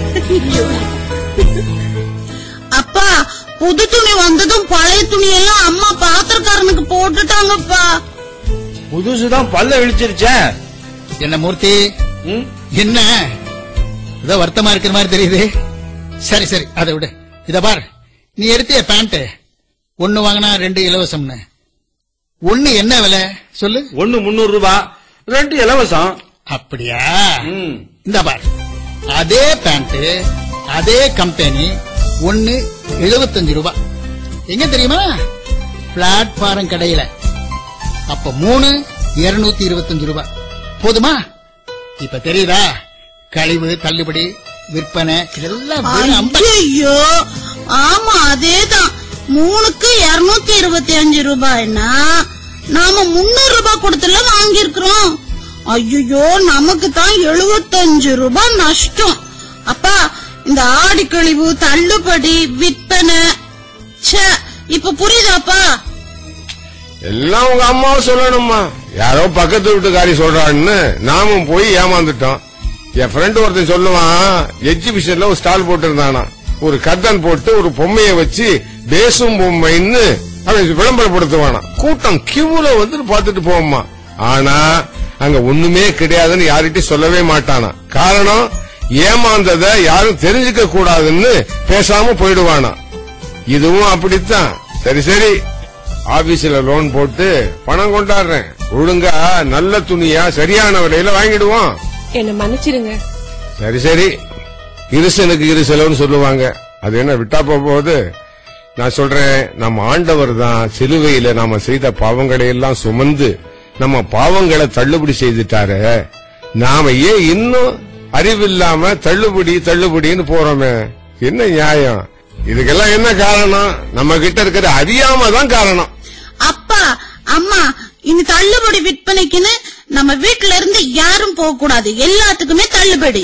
அப்பா புது துணி வந்ததும் பழைய துணி எல்லாம் அம்மா பாத்திரக்காரனுக்கு போட்டுட்டாங்கப்பா புதுசுதான் பல்ல இழிச்சிருச்சே என்ன மூர்த்தி ம்? என்ன ஏதோ வருத்தமா இருக்கிற மாதிரி தெரியுது சரி சரி அதை விடு இத பார் நீ எடுத்திய பேண்ட் ஒன்னு வாங்கினா ரெண்டு இலவசம்னு ஒன்னு என்ன விலை சொல்லு ஒன்னு முன்னூறு ரூபாய் ரெண்டு இலவசம் அப்படியா இந்த பார் அதே பேண்ட் அதே கம்பெனி ஒன்னு எழுபத்தஞ்சு ரூபாய் எங்க தெரியுமா பிளாட்பாரம் கடையில அப்ப மூணு இருநூத்தி இருபத்தஞ்சு ரூபாய் போதுமா இப்ப தெரியுதா கழிவு தள்ளுபடி விற்பனை இதெல்லாம் வெறும் ஐம்பது- ஐயோ ஆமா அதேதான் மூணுக்கு இருநூத்தி இருபத்தி அஞ்சு ரூபாய்னா நாம முன்னூறு ரூபாய் கொடுத்துல வாங்கியிருக்கிறோம் ஐயோ நமக்கு தான் எழுபத்தஞ்சு ரூபாய் நஷ்டம் அப்பா இந்த ஆடி கழிவு தள்ளுபடி விற்பனை ச்சே இப்ப புரியுதாப்பா எல்லாம் உங்க அம்மாவும் சொல்லணும்மா யாரோ பக்கத்து வீட்டுக்காரி சொல்றான்னு நாமும் போய் ஏமாந்துட்டோம் என் ஃப்ரெண்ட் ஒருத்தன் சொல்லுவான் எக்ஸிபிஷன்ல ஒரு ஸ்டால் போட்டிருந்தானா ஒரு கர்தன் போட்டு ஒரு பொம்மைய வச்சு பேசும் பொம்மைன்னு அவன் விளம்பரப்படுத்துவானா கூட்டம் கியூல வந்து பார்த்துட்டு போவோம்மா ஆனா அங்க ஒண்ணுமே கிடையாதுன்னு யார்கிட்டயும் சொல்லவே மாட்டானா காரணம் ஏமாந்தத யாரும் தெரிஞ்சுக்க கூடாதுன்னு பேசாம போயிடுவானா இதுவும் அப்படித்தான் சரி சரி ஆபீஸ்ல லோன் போட்டு பணம் கொண்டாடுறேன் ஒழுங்கா நல்ல துணியா சரியான விலையில வாங்கிடுவோம் என்ன மன்னிச்சிருங்க சரி சரி இருசனுக்கு இரு செலவுன்னு சொல்லுவாங்க அது என்ன விட்டா போக போகுது நான் சொல்றேன் நம்ம ஆண்டவர் தான் சிலுவையில நாம செய்த பாவங்களை எல்லாம் சுமந்து நம்ம பாவங்களை தள்ளுபடி செய்துட்டாரு நாம ஏன் இன்னும் அறிவில்லாம தள்ளுபடி தள்ளுபடின்னு போறோமே என்ன நியாயம் இதுக்கெல்லாம் என்ன காரணம் நம்ம கிட்ட இருக்கிற அறியாம தான் காரணம் அப்பா அம்மா இனி தள்ளுபடி விற்பனைக்குன்னு நம்ம வீட்ல இருந்து யாரும் போக கூடாது எல்லாத்துக்குமே தள்ளுபடி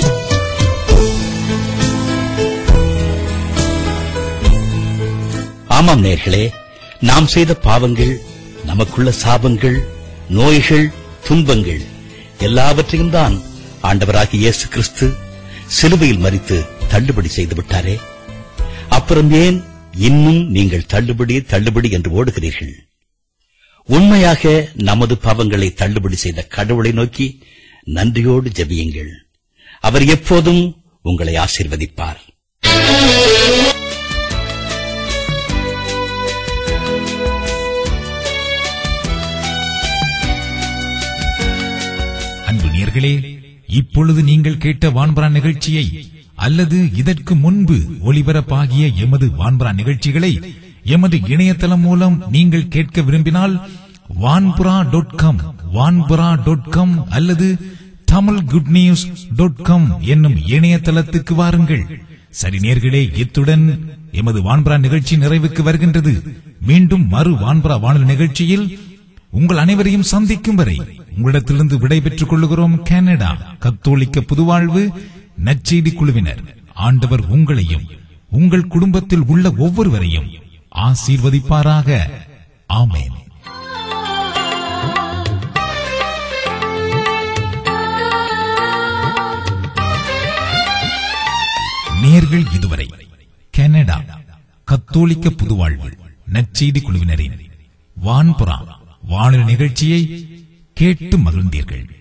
ஆமாம் நேர்களே நாம் செய்த பாவங்கள் நமக்குள்ள சாபங்கள் நோய்கள் துன்பங்கள் எல்லாவற்றையும் தான் ஆண்டவராகிய இயேசு கிறிஸ்து சிலுவையில் மறித்து தள்ளுபடி செய்து விட்டாரே அப்புறம் ஏன் இன்னும் நீங்கள் தள்ளுபடி தள்ளுபடி என்று ஓடுகிறீர்கள் உண்மையாக நமது பாவங்களை தள்ளுபடி செய்த கடவுளை நோக்கி நன்றியோடு ஜெபியுங்கள் அவர் எப்போதும் உங்களை ஆசீர்வதிப்பார் அன்பு நேர்களே இப்பொழுது நீங்கள் கேட்ட வான்பரா நிகழ்ச்சியை அல்லது இதற்கு முன்பு ஒளிபரப்பாகிய எமது வான்பரா நிகழ்ச்சிகளை எமது இணையதளம் மூலம் நீங்கள் கேட்க விரும்பினால் வான்புரா டாட் காம் வான்புரா டாட் காம் அல்லது Tamil good news dot com என்னும் இணையதளத்துக்கு வாருங்கள் சரி நேர்களே இத்துடன் எமது வான்புரா நிகழ்ச்சி நிறைவுக்கு வருகின்றது மீண்டும் மறு வான்புரா வானொலி நிகழ்ச்சியில் உங்கள் அனைவரையும் சந்திக்கும் வரை உங்களிடத்திலிருந்து விடைபெற்றுக் கொள்ளுகிறோம் கனடா கத்தோலிக்க புதுவாழ்வு நற்செய்தி குழுவினர் ஆண்டவர் உங்களையும் உங்கள் குடும்பத்தில் உள்ள ஒவ்வொருவரையும் ஆசீர்வதிப்பாராக ஆமென் நேர்கள் இதுவரை கனடா கத்தோலிக்க புதுவாழ்வு நற்செய்தி குழுவினரின் வான்புறா வானொலி நிகழ்ச்சியை கேட்டு மகிழ்ந்தீர்கள்